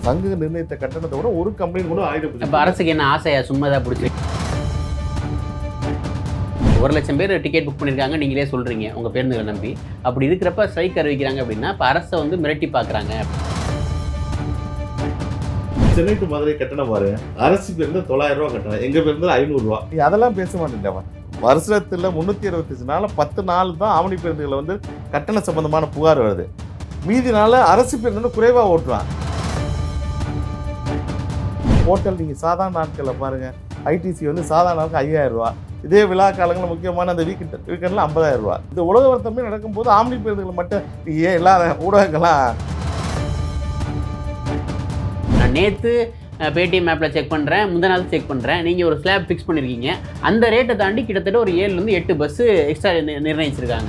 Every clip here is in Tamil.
சங்க நிர்ணயித்த கட்டணத்தை விட ஒரு கம்பெனி கூட ஆயுத பூஜை இப்போ அரசுக்கு என்ன ஆசையா சும்மா தான் பிடிச்சி ஒரு லட்சம் பேர் டிக்கெட் புக் பண்ணியிருக்காங்க நீங்களே சொல்கிறீங்க உங்கள் பேருந்துகளை நம்பி அப்படி இருக்கிறப்ப ஸ்ட்ரைக் அறிவிக்கிறாங்க அப்படின்னா இப்போ அரசை வந்து மிரட்டி பார்க்குறாங்க சென்னை டு மதுரை கட்டணம் பாருங்க அரசு பேருந்து தொள்ளாயிரம் ரூபா கட்டணம் எங்க பேருந்து ஐநூறு ரூபா நீ அதெல்லாம் பேச மாட்டேன் வருஷத்துல முன்னூத்தி இருபத்தஞ்சு நாள் பத்து நாள் தான் ஆவணி பேருந்துகளை வந்து கட்டண சம்பந்தமான புகார் வருது மீதி நாள் அரசு பேருந்து குறைவா ஓட்டுறான் ஹோட்டல் நீங்க சாதாரண நாட்களில் பாருங்க ஐடிசி வந்து சாதாரண நாளுக்கு ஐயாயிரம் ரூபா இதே விழா காலங்களில் முக்கியமான அந்த வீக்கெண்ட் வீக்கெண்டில் ஐம்பதாயிரம் ரூபா இந்த உலக வர்த்தமே நடக்கும்போது ஆம்னி பேருந்துகள் மட்டும் நீங்க ஏன் எல்லா ஊடகங்கள்லாம் நான் நேற்று பேடிஎம் ஆப்பில் செக் பண்ணுறேன் முந்தின நாள் செக் பண்ணுறேன் நீங்கள் ஒரு ஸ்லாப் ஃபிக்ஸ் பண்ணியிருக்கீங்க அந்த ரேட்டை தாண்டி கிட்டத்தட்ட ஒரு ஏழுலேருந்து எட்டு பஸ்ஸு எக்ஸ்ட்ரா நிர்ணயிச்சிருக்காங்க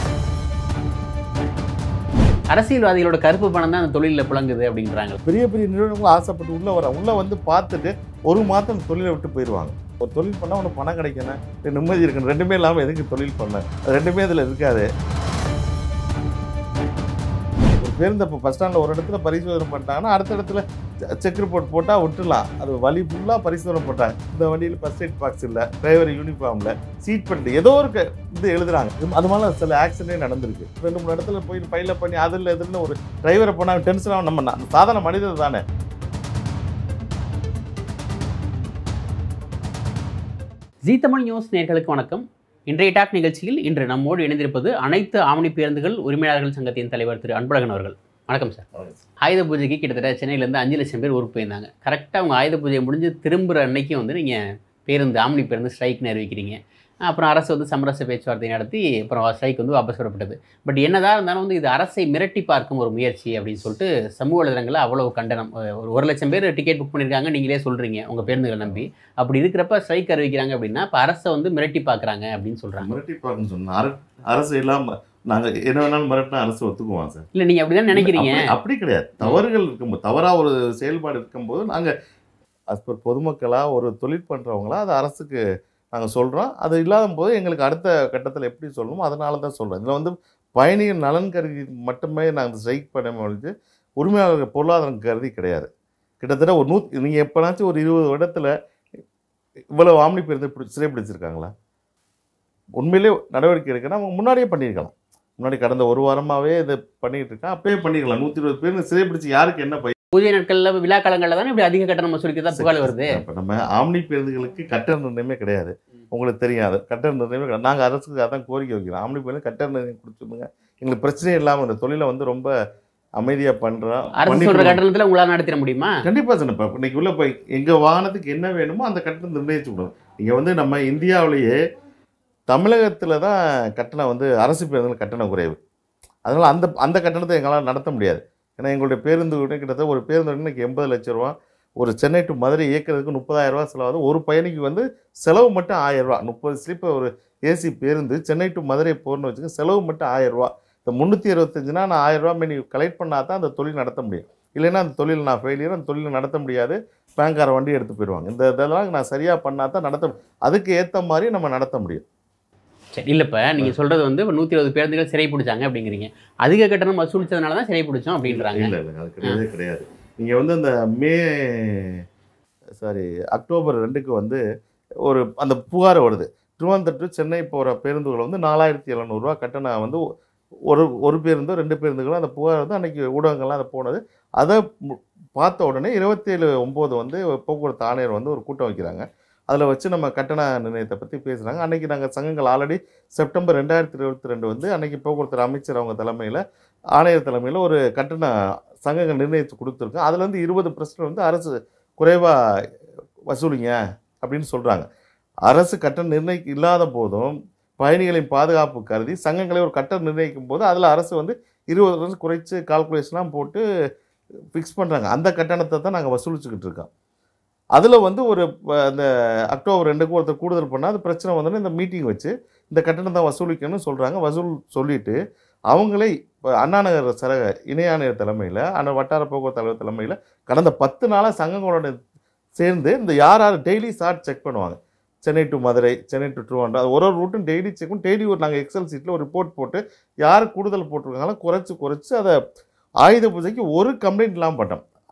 அரசியல்வாதிகளோட கருப்பு பணம் தான் அந்த தொழிலில் புழங்குது அப்படின்றாங்க பெரிய பெரிய நிறுவனங்களும் ஆசைப்பட்டு உள்ளே வர உள்ளே வந்து பார்த்துட்டு ஒரு மாதம் அந்த தொழிலை விட்டு போயிடுவாங்க ஒரு தொழில் பண்ணால் உனக்கு பணம் கிடைக்கணும் இல்ல நிம்மதி இருக்கணும் ரெண்டுமே இல்லாமல் எதுக்கு தொழில் பண்ண அது ரெண்டுமே அதில் இருக்காது ஒரு பேருந்து இப்போ பஸ் ஸ்டாண்டில் ஒரு இடத்துல பரிசோதனை பண்ணிட்டாங்கன்னா அடுத்த இடத்துல செக் ரிப்போர்ட் போட்டால் விட்டுலாம் அது வழி ஃபுல்லாக பரிசோதனை போட்டாங்க இந்த வண்டியில் ஃபர்ஸ்ட் எய்ட் பாக்ஸ் இல்லை டிரைவர் யூனிஃபார்மில் சீட் பெல்ட் ஏதோ ஒரு க- இது எழுதுறாங்க இது- அது மாதிரி சில ஆக்சிடென்டே நடந்திருக்கு ரெண்டு மூணு இடத்துல போய் பைல பண்ணி அதில் இதில் ஒரு டிரைவரை போனால் டென்ஷன் ஆகும் நம்ம நா- சாதாரண மனிதர் தானே ஜீ தமிழ் நியூஸ் நேர்களுக்கு வணக்கம் இன்றைய டாக் நிகழ்ச்சியில் இன்று நம்மோடு இணைந்திருப்பது அனைத்து ஆவணி பேருந்துகள் உரிமையாளர்கள் சங்கத்தின் தலைவர் திரு அன்பழகன் அவர்கள் வணக்கம் சார் ஆயுத பூஜைக்கு கிட்டத்தட்ட சென்னையிலேருந்து அஞ்சு லட்சம் பேர் ஊருக்கு போயிருந்தாங்க கரெக்டாக அவங்க ஆயுத பூஜை முடிஞ்சு திரும்புகிற அன்னைக்கு வந்து நீங்கள் பேருந்து ஆம்னி பேருந்து ஸ்ட்ரைக்னு அறிவிக்கிறீங்க அப்புறம் அரசு வந்து சமரச பேச்சுவார்த்தை நடத்தி அப்புறம் ஸ்ட்ரைக் வந்து வாபஸ் வரப்பட்டது பட் என்னதான் இருந்தாலும் வந்து இது அரசை மிரட்டி பார்க்கும் ஒரு முயற்சி அப்படின்னு சொல்லிட்டு சமூக வலைதளங்களில் அவ்வளவு கண்டனம் ஒரு ஒரு லட்சம் பேர் டிக்கெட் புக் பண்ணியிருக்காங்க நீங்களே சொல்கிறீங்க உங்கள் பேருந்துகளை நம்பி அப்படி இருக்கிறப்ப ஸ்ட்ரைக் அறிவிக்கிறாங்க அப்படின்னா இப்போ அரசை வந்து மிரட்டி பார்க்குறாங்க அப்படின்னு சொல்கிறாங்க மிரட்டி பார்க்கணும்னு சொன்னா அர- அரசு இல்லாமல் நாங்கள் என்ன வேணாலும் மிரட்டினா அரசு ஒத்துக்குவோம் சார் இல்லை நீங்கள் அப்படி தான் நினைக்கிறீங்க அப்படி- அப்படி கிடையாது தவறுகள் இருக்கும்போது தவறாக ஒரு செயல்பாடு இருக்கும்போது நாங்கள் அஸ் பர் பொதுமக்களாக ஒரு தொழில் பண்ணுறவங்களா அது அரசுக்கு நாங்கள் சொல்கிறோம் அது இல்லாத போது எங்களுக்கு அடுத்த கட்டத்தில் எப்படி சொல்லணுமோ அதனால தான் சொல்கிறோம் இதில் வந்து பயணிகள் நலன் கருதி மட்டுமே நாங்கள் ஸ்ட்ரைக் பண்ண முடிஞ்சு உரிமையாளர்கள் பொருளாதாரம் கருதி கிடையாது கிட்டத்தட்ட ஒரு நூற்றி நீங்கள் எப்போனாச்சும் ஒரு இருபது இடத்துல இவ்வளோ ஆம்னி பேருந்து பிடி சிறைப்பிடிச்சிருக்காங்களா உண்மையிலே நடவடிக்கை எடுக்கணும் அவங்க முன்னாடியே பண்ணியிருக்கலாம் முன்னாடி கடந்த ஒரு வாரமாகவே இதை பண்ணிட்டு இருக்கான் அப்பயே பண்ணிருக்கலாம் நூற்றி இருபது பேர் சிறைப்பிடிச்சு யாருக்கு என்ன பை பூஜை நாட்களில் விழா காலங்களில் தானே இப்படி அதிக கட்டணம் வசூலிக்க தான் புகார் வருது இப்போ நம்ம ஆம்னி பேருந்துகளுக்கு கட்டண நிர்ணயமே கிடையாது உங்களுக்கு தெரியாது கட்டண நிர்ணயமே கிடையாது நாங்கள் அரசுக்கு அதான் கோரிக்கை வைக்கிறோம் ஆம்னி பேருந்து கட்டண நிர்ணயம் கொடுத்துருங்க எங்களுக்கு பிரச்சனையே இல்லாமல் இந்த தொழிலை வந்து ரொம்ப அமைதியாக பண்ணுறோம் அரசு சொல்கிற கட்டணத்தில் உங்களால் நடத்திட முடியுமா கண்டிப்பாக சார் இப்போ இன்னைக்கு உள்ள போய் எங்கள் வாகனத்துக்கு என்ன வேணுமோ அந்த கட்டணம் நிர்ணயிச்சு விடணும் நீங்கள் வந்து நம்ம இந்தியாவிலேயே தமிழகத்தில் தான் கட்டணம் வந்து அரசு பேருந்துகள் கட்டணம் குறைவு அதனால் அந்த அந்த கட்டணத்தை எங்களால் நடத்த முடியாது ஏன்னா எங்களுடைய பேருந்து கூட கிட்டத்தட்ட ஒரு பேருந்து இன்னைக்கு எண்பது லட்ச ரூபா ஒரு சென்னை டு மதுரை இயக்கிறதுக்கு முப்பதாயிரம் ரூபா செலவாகுது ஒரு பயணிக்கு வந்து செலவு மட்டும் ஆயிரம் ரூபா முப்பது ஸ்லீப்பர் ஒரு ஏசி பேருந்து சென்னை டு மதுரை போகணும்னு வச்சுக்க செலவு மட்டும் ஆயிரம் ரூபா இந்த முந்நூற்றி இருபத்தஞ்சுனா நான் ஆயிரம் ரூபா நீ கலெக்ட் பண்ணால் தான் அந்த தொழில் நடத்த முடியும் இல்லைன்னா அந்த தொழில் நான் ஃபெயிலியர் அந்த தொழில் நடத்த முடியாது பேங்கார வண்டி எடுத்து போயிடுவாங்க இந்த இதெல்லாம் நான் சரியாக பண்ணால் தான் நடத்த அதுக்கு ஏற்ற மாதிரி நம்ம நடத்த முடியும் சரி இல்லை இப்போ நீங்கள் சொல்கிறது வந்து இப்போ நூற்றி இருபது பேருந்துகள் சிறை பிடிச்சாங்க அப்படிங்கிறீங்க அதிக கட்டணம் வசூலிச்சதுனால தான் சிறை பிடிச்சோம் அப்படின்றாங்க இல்லை இல்லை அது கிடையவே கிடையாது நீங்கள் வந்து அந்த மே சாரி அக்டோபர் ரெண்டுக்கு வந்து ஒரு அந்த புகார் வருது திருவனந்தபுரம் to சென்னை போகிற பேருந்துகள் வந்து நாலாயிரத்தி எழுநூறுவா கட்டணம் வந்து ஒரு ஒரு பேருந்தோ ரெண்டு பேருந்துகளும் அந்த புகார் வந்து அன்றைக்கி ஊடகங்கள்லாம் அதை போனது அதை மு- பார்த்த உடனே இருபத்தேழு ஒம்பது வந்து போக்குவரத்து ஆணையர் வந்து ஒரு கூட்டம் வைக்கிறாங்க அதில் வச்சு நம்ம கட்டண நிர்ணயத்தை பற்றி பேசுகிறாங்க அன்றைக்கி நாங்கள் சங்கங்கள் ஆல்ரெடி செப்டம்பர் ரெண்டாயிரத்தி இருபத்தி ரெண்டு வந்து அன்றைக்கி போக்குவரத்து அமைச்சர் அவங்க தலைமையில் ஆணையர் தலைமையில் ஒரு கட்டண சங்கங்கள் நிர்ணயித்து கொடுத்துருக்கோம் அதில் வந்து இருபது பர்சன்ட் வந்து அரசு குறைவாக வசூலிங்க அப்படின்னு சொல்கிறாங்க அரசு கட்டணம் நிர்ணயிக்க இல்லாத போதும் பயணிகளின் பாதுகாப்பு கருதி சங்கங்களை ஒரு கட்டணம் நிர்ணயிக்கும் போது அதில் அரசு வந்து இருபது பர்சன்ட் குறைச்சி கால்குலேஷன்லாம் போட்டு ஃபிக்ஸ் பண்ணுறாங்க அந்த கட்டணத்தை தான் நாங்கள் வசூலிச்சுக்கிட்டு இருக்கோம் அதில் வந்து ஒரு ப- அந்த அக்டோபர் ரெண்டுக்கு ஒருத்தர் கூடுதல் பண்ணால் அது பிரச்சனை வந்தோடனே இந்த மீட்டிங் வச்சு இந்த கட்டணத்தை வசூலிக்கணும்னு சொல்கிறாங்க வசூல் சொல்லிட்டு அவங்களே இப்போ அண்ணாநகர் சரக இணை ஆணையர் தலைமையில் அந்த வட்டார போக்குவரத்து தலைவர் தலைமையில் கடந்த பத்து நாளாக சங்கங்களோட சேர்ந்து இந்த யார் யார் டெய்லி சார்ட் செக் பண்ணுவாங்க சென்னை டு மதுரை சென்னை டு ட்ரூவண்டா அது ஒரு ஒரு ரூட்டும் டெய்லி செக் பண்ணி டெய்லி ஒரு நாங்கள் எக்ஸல் சீட்டில் ஒரு ரிப்போர்ட் போட்டு யார் கூடுதல் போட்டிருக்காங்களோ குறைச்சி குறைச்சி அதை ஆயுத பூஜைக்கு ஒரு கம்ப்ளைண்ட் இல்லாமல் பண்ணோம்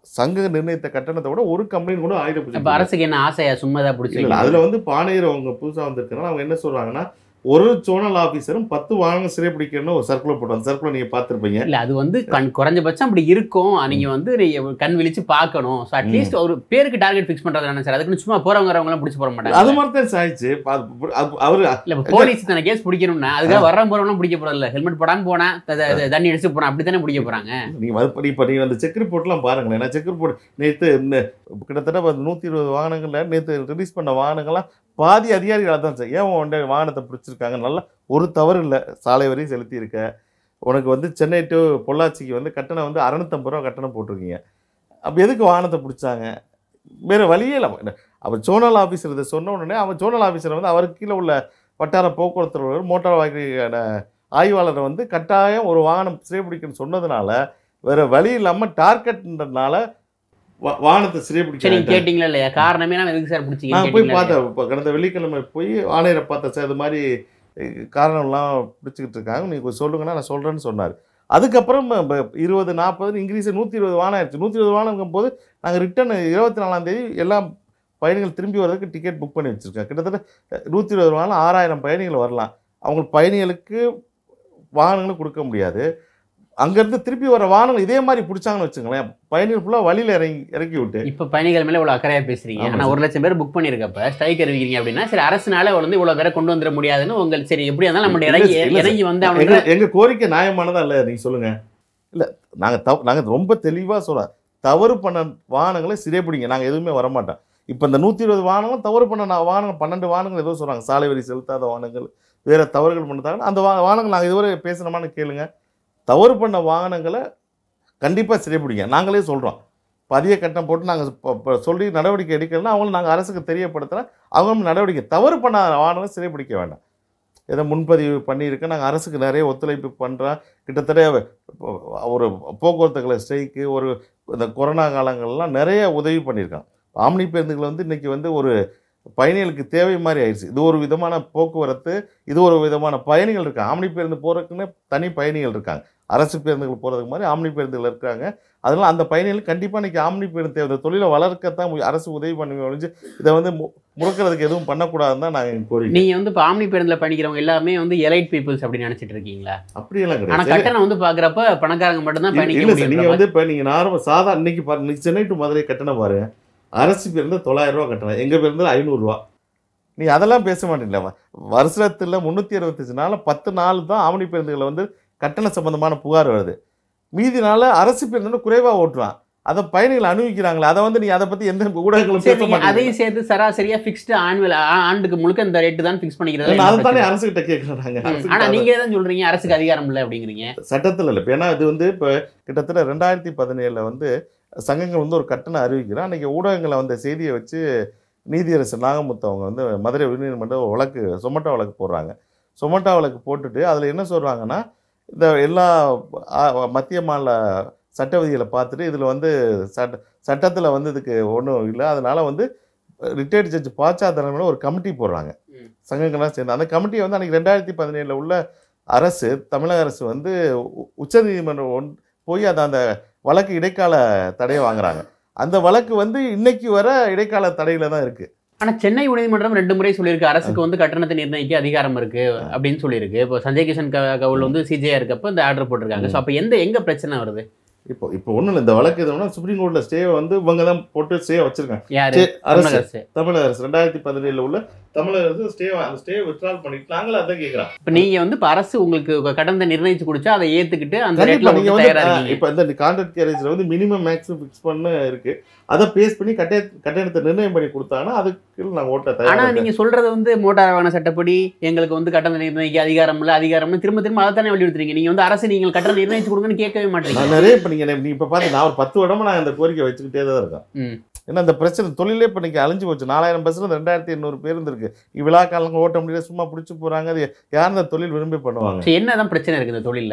சங்கம் நிர்ணயித்த கட்டணத்தை விட ஒரு கம்பெனி கூட ஆயுத பூஜை அப்ப அரசுக்கு என்ன ஆசையா சும்மா தான் இல்ல, பிடிச்சி இல்ல, அதுல வந்து பானையர் அவங்க புதுசா வந்திருக்கனால அவங்க என்ன சொல்றாங்கன்னா ஒரு சோனல் ஆபீசரும் பத்து வாகனம் சிறைப்பிடிக்கணும்னு ஒரு சர்க்குலர் போட்டு அந்த சர்க்குலர் நீங்க பார்த்திருப்பீங்க இல்ல அது வந்து கண் குறைஞ்சபட்சம் அப்படி இருக்கும் நீங்க வந்து நீங்க கண் விழிச்சு பார்க்கணும் ஸோ அட்லீஸ்ட் ஒரு பேருக்கு டார்கெட் ஃபிக்ஸ் பண்றது என்ன சார் அதுக்குன்னு சும்மா போறவங்க வரவங்க எல்லாம் பிடிச்சி போட அது மாட்டாங்க மாதிரி தான் சாயிச்சு பா- அது- அவரு இல்ல இப்போ போலீஸ் தானே கேஸ் பிடிக்கணும்னா அதுக்காக வர்ற போறவங்க பிடிக்க போறது இல்ல ஹெல்மெட் போடாம போனா த- த- த- தண்ணி அடிச்சு போனா அப்படி தானே பிடிக்க போறாங்க நீங்க வந்து இப்ப நீங்க அந்த செக் ரிப்போர்ட்லாம் பாருங்களேன் நான் செக் ரிப்போர்ட் நேத்து இந்த கிட்டத்தட்ட ஒரு நூத்தி இருபது வாகனங்கள்ல நேத்து ரிலீஸ் பண்ண வாகனங்கள்லாம் பாதி அதிகாரிகளாக தான் சார் ஏன் உன் வாகனத்தை பிடிச்சிருக்காங்க நல்லா ஒரு தவறு இல்லை சாலை வரையும் செலுத்தி இருக்க உனக்கு வந்து சென்னை டு பொள்ளாச்சிக்கு வந்து கட்டணம் வந்து அறநூத்தம்பது ரூபா கட்டணம் போட்டிருக்கீங்க அப்போ எதுக்கு வாகனத்தை பிடிச்சாங்க வேறு வழியே இல்லை அவர் சோனல் ஆஃபீஸர் இதை சொன்ன உடனே அவன் சோனல் ஆஃபீஸர் வந்து அவருக்கு கீழே உள்ள வட்டார போக்குவரத்து அலுவலர், மோட்டார் வாகன ஆய்வாளரை வந்து கட்டாயம் ஒரு வாகனம் சிறைப்பிடிக்கணும்னு சொன்னதுனால வேற வழி இல்லாமல் டார்கெட்ன்றதுனால வா- வாகனத்தை சரி சிறைப்பிடிக்க நீங்க கேட்டீங்களா இல்லையா காரணமே நான் எதுக்கு சார் பிடிச்சிங்க நான் போய் பார்த்தேன் இப்போ கடந்த வெள்ளிக்கிழமை போய் ஆணையரை பார்த்தேன் சார் இது மாதிரி அஹ், காரணம்லாம் பிடிச்சிக்கிட்டு இருக்காங்க நீங்கள் கொஞ்சம் சொல்லுங்கன்னா நான் சொல்கிறேன்னு சொன்னார் அதுக்கப்புறம் ப- இருபது நாற்பது இன்க்ரீஸ் நூற்றி இருபது வானம் ஆயிடுச்சு நூற்றி இருபது வானங்கும் போது நாங்கள் ரிட்டர்ன் இருபத்தி நாலாம் தேதி எல்லாம் பயணிகள் திரும்பி வர்றதுக்கு டிக்கெட் புக் பண்ணி வச்சுருக்கேன் கிட்டத்தட்ட நூற்றி இருபது வானம் ஆறாயிரம் பயணிகள் வரலாம் அவங்க பயணிகளுக்கு வாகனங்களும் கொடுக்க முடியாது அங்கேருந்து திருப்பி வர வாகனங்கள் இதே மாதிரி பிடிச்சாங்கன்னு வச்சுங்களேன் பயணிகள் ஃபுல்லாக வழியில் இறங்கி இறக்கி விட்டு இப்ப பயணிகள் மேல இவ்வளவு அக்கறையா பேசுறீங்க ஆமா ஆனா ஒரு லட்சம் பேர் புக் பண்ணிருக்கப்ப ஸ்ட்ரைக் அறிவிக்கிறீங்க அப்படின்னா சரி அரசுனால வந்து இவ்வளவு பேரை கொண்டு வந்துட முடியாதுன்னு உங்கள் சரி எப்படி இருந்தாலும் நம்ம இல்ல இறங்கி சார், இல்ல சார். இறங்கி வந்து அவங்க எங்க எங்க கோரிக்கை நியாயமானதா இல்ல நீங்க சொல்லுங்க இல்ல நாங்க தவ நாங்க ரொம்ப தெளிவா சொல்றோம் தவறு பண்ண வாகனங்களை சிறைப்பிடிங்க நாங்க எதுவுமே வரமாட்டோம் இப்போ இந்த நூற்றி இருபது வாகனங்களும் தவறு பண்ண நான் வாகனம் பன்னெண்டு வாகனங்கள் ஏதோ சொல்றாங்க சாலை வரி செலுத்தாத வாகனங்கள் வேற தவறுகள் பண்ணதாங்க அந்த வா வாகனங்கள் நாங்கள் இதுவரை பேசுனோமான்னு கேளுங்க தவறு பண்ண வாகனங்களை கண்டிப்பாக சிறைப்பிடிங்க நாங்களே சொல்கிறோம் பதிய கட்டணம் போட்டு நாங்கள் சொல்லி நடவடிக்கை எடுக்கலைன்னா அவங்களும் நாங்கள் அரசுக்கு தெரியப்படுத்துகிறோம் அவங்க நடவடிக்கை தவறு பண்ண வாகனங்களை சிறைப்பிடிக்க வேண்டாம் ஏதோ முன்பதிவு பண்ணியிருக்கேன் நாங்கள் அரசுக்கு நிறைய ஒத்துழைப்பு பண்ணுறோம் கிட்டத்தட்ட இப்போ ஒரு போக்குவரத்துகளை ஸ்ட்ரைக்கு ஒரு இந்த கொரோனா காலங்கள்லாம் நிறைய உதவி பண்ணியிருக்கான் ஆம்னி பேருந்துகள் வந்து இன்றைக்கி வந்து ஒரு பயணிகளுக்கு தேவை மாதிரி ஆயிடுச்சு இது ஒரு விதமான போக்குவரத்து இது ஒரு விதமான பயணிகள் இருக்காங்க ஆம்னி பேருந்து போகிறதுக்குன்னு தனி பயணிகள் இருக்காங்க அரசு பேருந்துகள் போகிறதுக்கு மாதிரி ஆம்னி பேருந்துகள் இருக்காங்க அதனால் அந்த பயணிகள் கண்டிப்பாக இன்றைக்கி ஆம்னி பேருந்து தேவை இந்த தொழிலை வளர்க்கத்தான் மு- அரசு உதவி பண்ணி ஒழிஞ்சு இதை வந்து மு- முடக்கிறதுக்கு எதுவும் பண்ணக்கூடாதுன்னு தான் நாங்கள் கோரிக்கை நீங்க வந்து இப்போ ஆம்னி பேருந்துல பயணிக்கிறவங்க எல்லாமே வந்து எலைட் பீப்புள்ஸ் அப்படின்னு நினைச்சிட்டு இருக்கீங்களா அப்படியெல்லாம் ஆனா கிடையாது கட்டணம் வந்து பாக்குறப்ப பணக்காரங்க மட்டும்தான் இல்ல பயணிக்க இல்ல சார் நீங்க முடியும் வந்து இப்போ நீங்க நார்மல் சாதா இன்னைக்கு பாருங்க இன்னைக்கு சென்னை டு மதுரை கட்டணம் பாருங்க அரசு பேருந்து தொள்ளாயிரம் ரூபா கட்டணம் எங்க பேருந்து ஐநூறுரூவா நீ அதெல்லாம் பேச மாட்டீங்களா வருஷத்துல முந்நூற்றி அறுபத்தஞ்சு நாள் பத்து நாள் தான் ஆவணி பேருந்துகளை வந்து கட்டண சம்பந்தமான புகார் வருது மீதி நாள் அரசு பேருந்து குறைவா ஓட்டுறான் அதை பயணிகள் அனுபவிக்கிறாங்களே அதை வந்து நீ அதை பத்தி எந்த ஊடகங்களும் சரி பேச நீங்க மாட்டீங்க அதையும் சேர்த்து சராசரியா ஃபிக்ஸ்டு ஆனுவல் ஆண்டுக்கு முழுக்க இந்த ரேட்டு தான் ஃபிக்ஸ் பண்ணிக்கிறது அதை தானே என்ன அரசு கிட்ட கேட்கறாங்க பிரச்சனை? ம், ஆனா நீங்க தான் சொல்றீங்க அரசுக்கு அதிகாரம் இல்லை அப்படிங்கிறீங்க சட்டத்தில் இல்லை இப்போ ஏன்னா இது வந்து இப்போ கிட்டத்தட்ட ரெண்டாயிரத்தி பதினேழில் வந்து சங்கங்கள் வந்து ஒரு கட்டணம் அறிவிக்கிறோம் அன்றைக்கி ஊடகங்களை வந்த செய்தியை வச்சு நீதியரசர் நாகமுத்து அவங்க வந்து மதுரை உயர்நீதிமன்றம் வழக்கு சொமட்டோ வழக்கு போடுறாங்க சொமட்டோ வழக்கு போட்டுட்டு அதில் என்ன சொல்கிறாங்கன்னா இந்த எல்லா ஆ, மத்திய மாநில சட்ட விதிகளை பார்த்துட்டு இதில் வந்து சட்ட சட்டத்தில் வந்து இதுக்கு ஒன்றும் இல்லை அதனால வந்து ரிட்டையர்ட் ஜட்ஜ் பாச்சா தலைமையில் ஒரு கமிட்டி போடுறாங்க ம். சங்கங்கள்லாம் சேர்ந்து அந்த கமிட்டியை வந்து அன்றைக்கி ரெண்டாயிரத்தி பதினேழில் உள்ள அரசு தமிழக அரசு வந்து உ- உச்சநீதிமன்றம் ஒன் போய் அதை அந்த வழக்கு இடைக்கால தடையை வாங்குறாங்க அந்த வழக்கு வந்து இன்னைக்கு வர இடைக்கால தடையில தான் இருக்கு ஆனா சென்னை உயர்நீதிமன்றம் ரெண்டு முறை சொல்லியிருக்கு அரசுக்கு வந்து கட்டணத்தை நிர்ணயிக்க அதிகாரம் இருக்கு அப்படின்னு சொல்லியிருக்கு இப்போ சஞ்சய் கிஷன் க- கவுல் வந்து சிஜிஐ இருக்கப்ப இந்த ஆர்டர் போட்டிருக்காங்க ஸோ அப்போ எந்த எங்க பிரச்சனை வருது இப்போ இப்போ ஒன்றும் இல்லை இந்த வழக்கு எதுனா சுப்ரீம் கோர்ட்ல ஸ்டே வந்து இவங்க தான் போட்டு ஸ்டே வச்சிருக்காங்க யாரு ஸ்டே அரசு தமிழக அரசு தமிழக அரசு ரெண்டாயிரத்தி பதினேழுல உள்ள தமிழக அரசு ஸ்டே அந்த ஸ்டே வித்ட்ரால் பண்ணிட்டு நாங்களும் அதான் கேட்குறோம் இப்போ நீங்க வந்து இப்போ அரசு உங்களுக்கு கட்டணத்தை நிர்ணயிச்சு கொடுத்தா அதை ஏத்துக்கிட்டு அந்த கண்டிப்பா ரேட்ல நீங்க வந்து வந்து தயாரா ஆ, இருக்கீங்க இப்போ இந்த கான்ட்ராக்ட் கேரேஜ்ல வந்து மினிமம் மேக்ஸிமம் ஃபிக்ஸ் பண்ண இருக்கு அதை பேஸ் பண்ணி கட்ட கட்டணத்தை நிர்ணயம் பண்ணி கொடுத்தாங்கன்னா அதுக்கு நாங்கள் ஓட்ட ஆனா தயார் நீங்க சொல்றது வந்து மோட்டார் வாகன சட்டப்படி எங்களுக்கு வந்து கட்டணம் நிர்ணயிக்க அதிகாரம் இல்லை அதிகாரம்னு திரும்ப திரும்ப அதை தானே வலியுறுத்துறீங்க நீங்க வந்து அரசு நீங்கள் கட்டணம் நிர்ணயிச்சு கொடுங்கன்னு கேட்கவே மாட்டீங்க நான் நிறைய இப்போ நீங்கள் நீ இப்போ பார்த்து நான் ஒரு பத்து வருடமா நான் இந்த கோரிக்கை வச்சுக்கிட்டே தான் இருக்கேன் ம். ஏன்னா இந்த பிரச்சனை தொழிலே இப்போ இன்னைக்கு அழிஞ்சு போச்சு நாலாயிரம் பஸ்ஸில் ரெண்டாயிரத்தி எண்ணூறு பேர் இருக்கு விழா காலங்க ஓட்ட முடியல சும்மா பிடிச்சி போகிறாங்க அது யார் இந்த தொழில் விரும்பி பண்ணுவாங்க சரி, என்னதான் பிரச்சனை இருக்கு இந்த தொழில்ல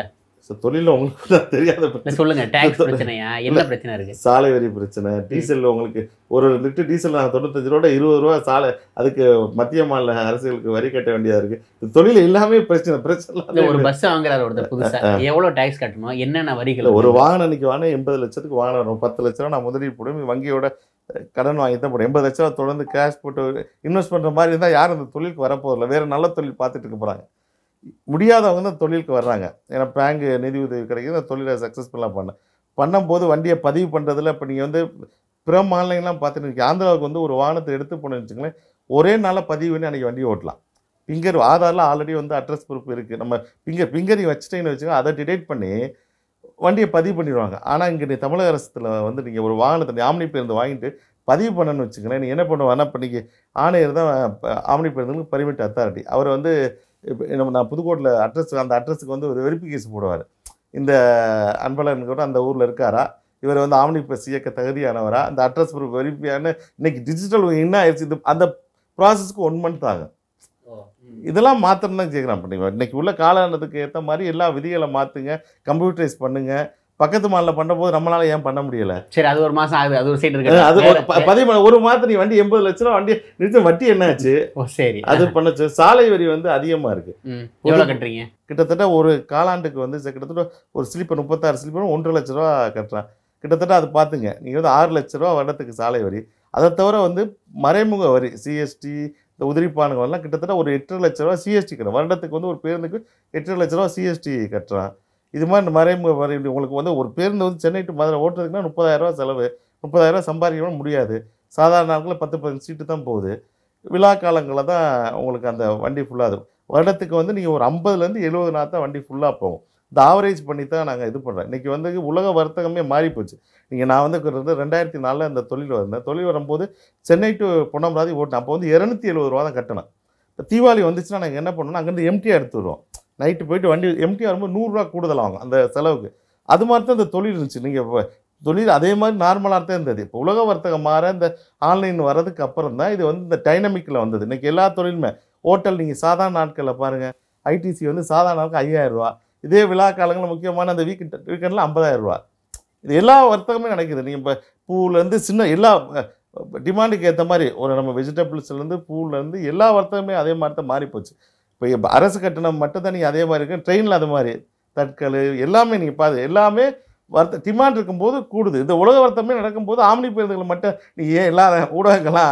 ஸோ தொழிலில் உங்களுக்கு தான் தெரியாத இல்ல பிரச்சனை சொல்லுங்க டேக்ஸ் பிரச்சனையா என்ன பிரச்சனை இருக்கு சாலை வரி பிரச்சனை டீசல் உங்களுக்கு ஒரு லிட்டர் டீசல் நான் தொண்ணூத்தஞ்சு ரூபா இருபது ரூபா சாலை அதுக்கு மத்திய மாநில அரசுகளுக்கு வரி கட்ட வேண்டியதா இருக்கு இந்த தொழில் எல்லாமே பிரச்சனை இல்ல பிரச்சனை ஒரு பஸ் வாங்குறாரு ஒருத்தர் புதுசா எவ்வளவு டேக்ஸ் கட்டணும் என்னென்ன வரிகள் இல்ல ஒரு வாகனம் இன்னைக்கு வாங்கினா எண்பது லட்சத்துக்கு வாகனம் வரும் பத்து லட்ச ரூபா நான் முதலீடு போடுவேன் வங்கியோட அஹ், கடன் வாங்கி தான் போடுவேன் எண்பது லட்ச ரூபா தொடர்ந்து கேஷ் போட்டு இன்வெஸ்ட் பண்ணுற மாதிரி இருந்தால் யாரும் இந்த தொழிலுக்கு வரப்போதில்ல வேறு நல்ல தொழில் பார்த்துட்டு இருக்க போகிறாங்க முடியாதவங்க தான் தொழிலுக்கு வர்றாங்க ஏன்னா பேங்க் நிதி உதவி கிடைக்குது அந்த தொழிலை சக்ஸஸ்ஃபுல்லாக பண்ண பண்ணும்போது வண்டியை பதிவு பண்ணுறதுல இப்போ நீங்கள் வந்து பிற மாநிலங்கள்லாம் பார்த்துட்டு இருக்கீங்க ஆந்திராவுக்கு வந்து ஒரு வாகனத்தை எடுத்து போனேன்னு வச்சுங்களேன் ஒரே நாளில் பதிவு பண்ணி அன்றைக்கி வண்டியை ஓட்டலாம் பிங்கர் ஆதாரில் ஆல்ரெடி வந்து அட்ரஸ் ப்ரூஃப் இருக்குது நம்ம பிங்கர் பிங்கர் வச்சுட்டீங்கன்னு வச்சுக்கோங்க அதை டிடெக்ட் பண்ணி வண்டியை பதிவு பண்ணிடுவாங்க ஆனால் இங்கே நீ தமிழக அரசுல வந்து நீங்கள் ஒரு வாகனத்தை நீ ஆம்னி பேருந்து வாங்கிட்டு பதிவு பண்ணணும்னு வச்சுக்கோங்களேன் நீ என்ன பண்ணுவானா இப்போ நீங்கள் ஆணையர் தான் இப்ப ஆம்னி பேருந்துக்கு பர்மிட் அத்தாரிட்டி அவர் வந்து இப்போ நம்ம நான் புதுக்கோட்டில் அட்ரஸ் அந்த அட்ரஸுக்கு வந்து ஒரு வெரிஃபிகேஷன் போடுவார் இந்த அன்பழகன் கூட அந்த ஊரில் இருக்காரா இவர் வந்து ஆம்னி பஸ் இயக்க தகுதியானவரா அந்த அட்ரஸ் ப்ரூஃப் வெரிஃபியான இன்னைக்கு டிஜிட்டல் என்ன ஆயிடுச்சு இது அந்த ப்ராசஸ்க்கு ஒன் மந்த் ஆகும் இதெல்லாம் மாத்திரம் தான் கேட்குறான் இப்போ நீங்கள் இன்னைக்கு உள்ள காலகட்டத்துக்கு ஏற்ற மாதிரி எல்லா விதிகளை மாற்றுங்க கம்ப்யூட்டரைஸ் பண்ணுங்க பக்கத்து மாநில பண்ணும்போது நம்மளால ஏன் பண்ண முடியல சரி அது ஒரு மாசம் ஆகுது அது ஒரு சைடு அது ஒரு ப- இருக்கு பதிவு பண்ண ஒரு மாதம் நீ வண்டி எண்பது லட்ச ரூபா வண்டி நிறுத்த வட்டி என்னாச்சு ஓ சரி அது பண்ணுச்சு சாலை வரி வந்து அதிகமாக இருக்கு ம். எவ்வளவு கட்டுறீங்க கிட்டத்தட்ட ஒரு காலாண்டுக்கு வந்து ச- கிட்டத்தட்ட ஒரு ஸ்லீப்பர் முப்பத்தாறு ஸ்லீப்பர் ஒன்றரை லட்ச ரூபா கட்டுறான் கிட்டத்தட்ட அது பார்த்துங்க நீங்கள் வந்து ஆறு லட்ச ரூபா வருடத்துக்கு சாலை வரி அதை தவிர வந்து மறைமுக வரி சிஎஸ்டி இந்த உதிரிப்பானுங்க எல்லாம் கிட்டத்தட்ட ஒரு எட்டரை லட்ச ரூபா சிஎஸ்டி கட்டுறோம் வருடத்துக்கு வந்து ஒரு பேருந்துக்கு எட்டரை லட்ச ரூபா சிஎஸ்டி கட்டுறான் இது மாதிரி இந்த மறைமுக வரி உங்களுக்கு வந்து ஒரு பேருந்து வந்து சென்னை டு மதுரை ஓட்டுறதுக்குன்னா முப்பதாயிரம் ரூபா செலவு முப்பதாயிரம் ரூபா சம்பாதிக்க முடியாது சாதாரண நாட்களில் பத்து பதினஞ்சு சீட்டு தான் போகுது விழா காலங்களில் தான் உங்களுக்கு அந்த வண்டி ஃபுல்லாக வருடத்துக்கு வந்து நீங்கள் ஒரு ஐம்பதுலேருந்து எழுபது நாள் தான் வண்டி ஃபுல்லாக போகும் இந்த ஆவரேஜ் பண்ணி தான் நாங்கள் இது பண்ணுறோம் இன்றைக்கி வந்து உலக வர்த்தகமே மாறி போச்சு நீங்கள் நான் வந்து கிட்டத்தட்ட ரெண்டாயிரத்தி நாலில் இந்த தொழில் வந்தேன் தொழில் வரும்போது சென்னை டு பொன்னமராதி ஓட்டினேன் அப்போ வந்து இரநூத்தி எழுபது ரூபா தான் கட்டணும் இப்போ தீபாவளி வந்துச்சுன்னா நாங்கள் என்ன பண்ணோம்னா அங்கேருந்து எம்டியாக எடுத்து வருவோம் நைட்டு போயிட்டு வண்டி எம்டியாக வரும்போது நூறுரூவா கூடுதல் ஆகும் அந்த செலவுக்கு அது மாதிரி தான் இந்த தொழில் இருந்துச்சு நீங்கள் தொழில் அதே மாதிரி நார்மலாக தான் இருந்தது இப்போ உலக வர்த்தகம் மாற இந்த ஆன்லைன் வர்றதுக்கு அப்புறம் தான் இது வந்து இந்த டைனமிக்கில் வந்தது இன்றைக்கி எல்லா தொழிலுமே ஹோட்டல் நீங்கள் சாதாரண நாட்களில் பாருங்கள் ஐடிசி வந்து சாதாரண நாளுக்கு ஐயாயிரம் ரூபா இதே விழா காலங்களில் முக்கியமான அந்த வீக்கெண்ட் வீக்கெண்டில் ஐம்பதாயிரம் ரூபா இது எல்லா வர்த்தகமே நடக்குது நீங்கள் இப்போ பூவிலேருந்து சின்ன எல்லா டிமாண்டுக்கு ஏற்ற மாதிரி ஒரு நம்ம வெஜிடபிள்ஸ்லேருந்து பூவிலேருந்து எல்லா வர்த்தகமே அதே மாதிரி தான் மாறி போச்சு இப்போ இப்போ அரசு கட்டணம் மட்டும் தான் நீங்கள் அதே மாதிரி இருக்கு ட்ரெயினில் அது மாதிரி தட்கல் எல்லாமே நீங்கள் பாது எல்லாமே வர்த்த டிமாண்ட் இருக்கும்போது கூடுது இந்த உலக வர்த்தகமே நடக்கும்போது ஆம்னி பேருந்துகள் மட்டும் நீங்கள் ஏன் எல்லா ஊடகங்கள்லாம்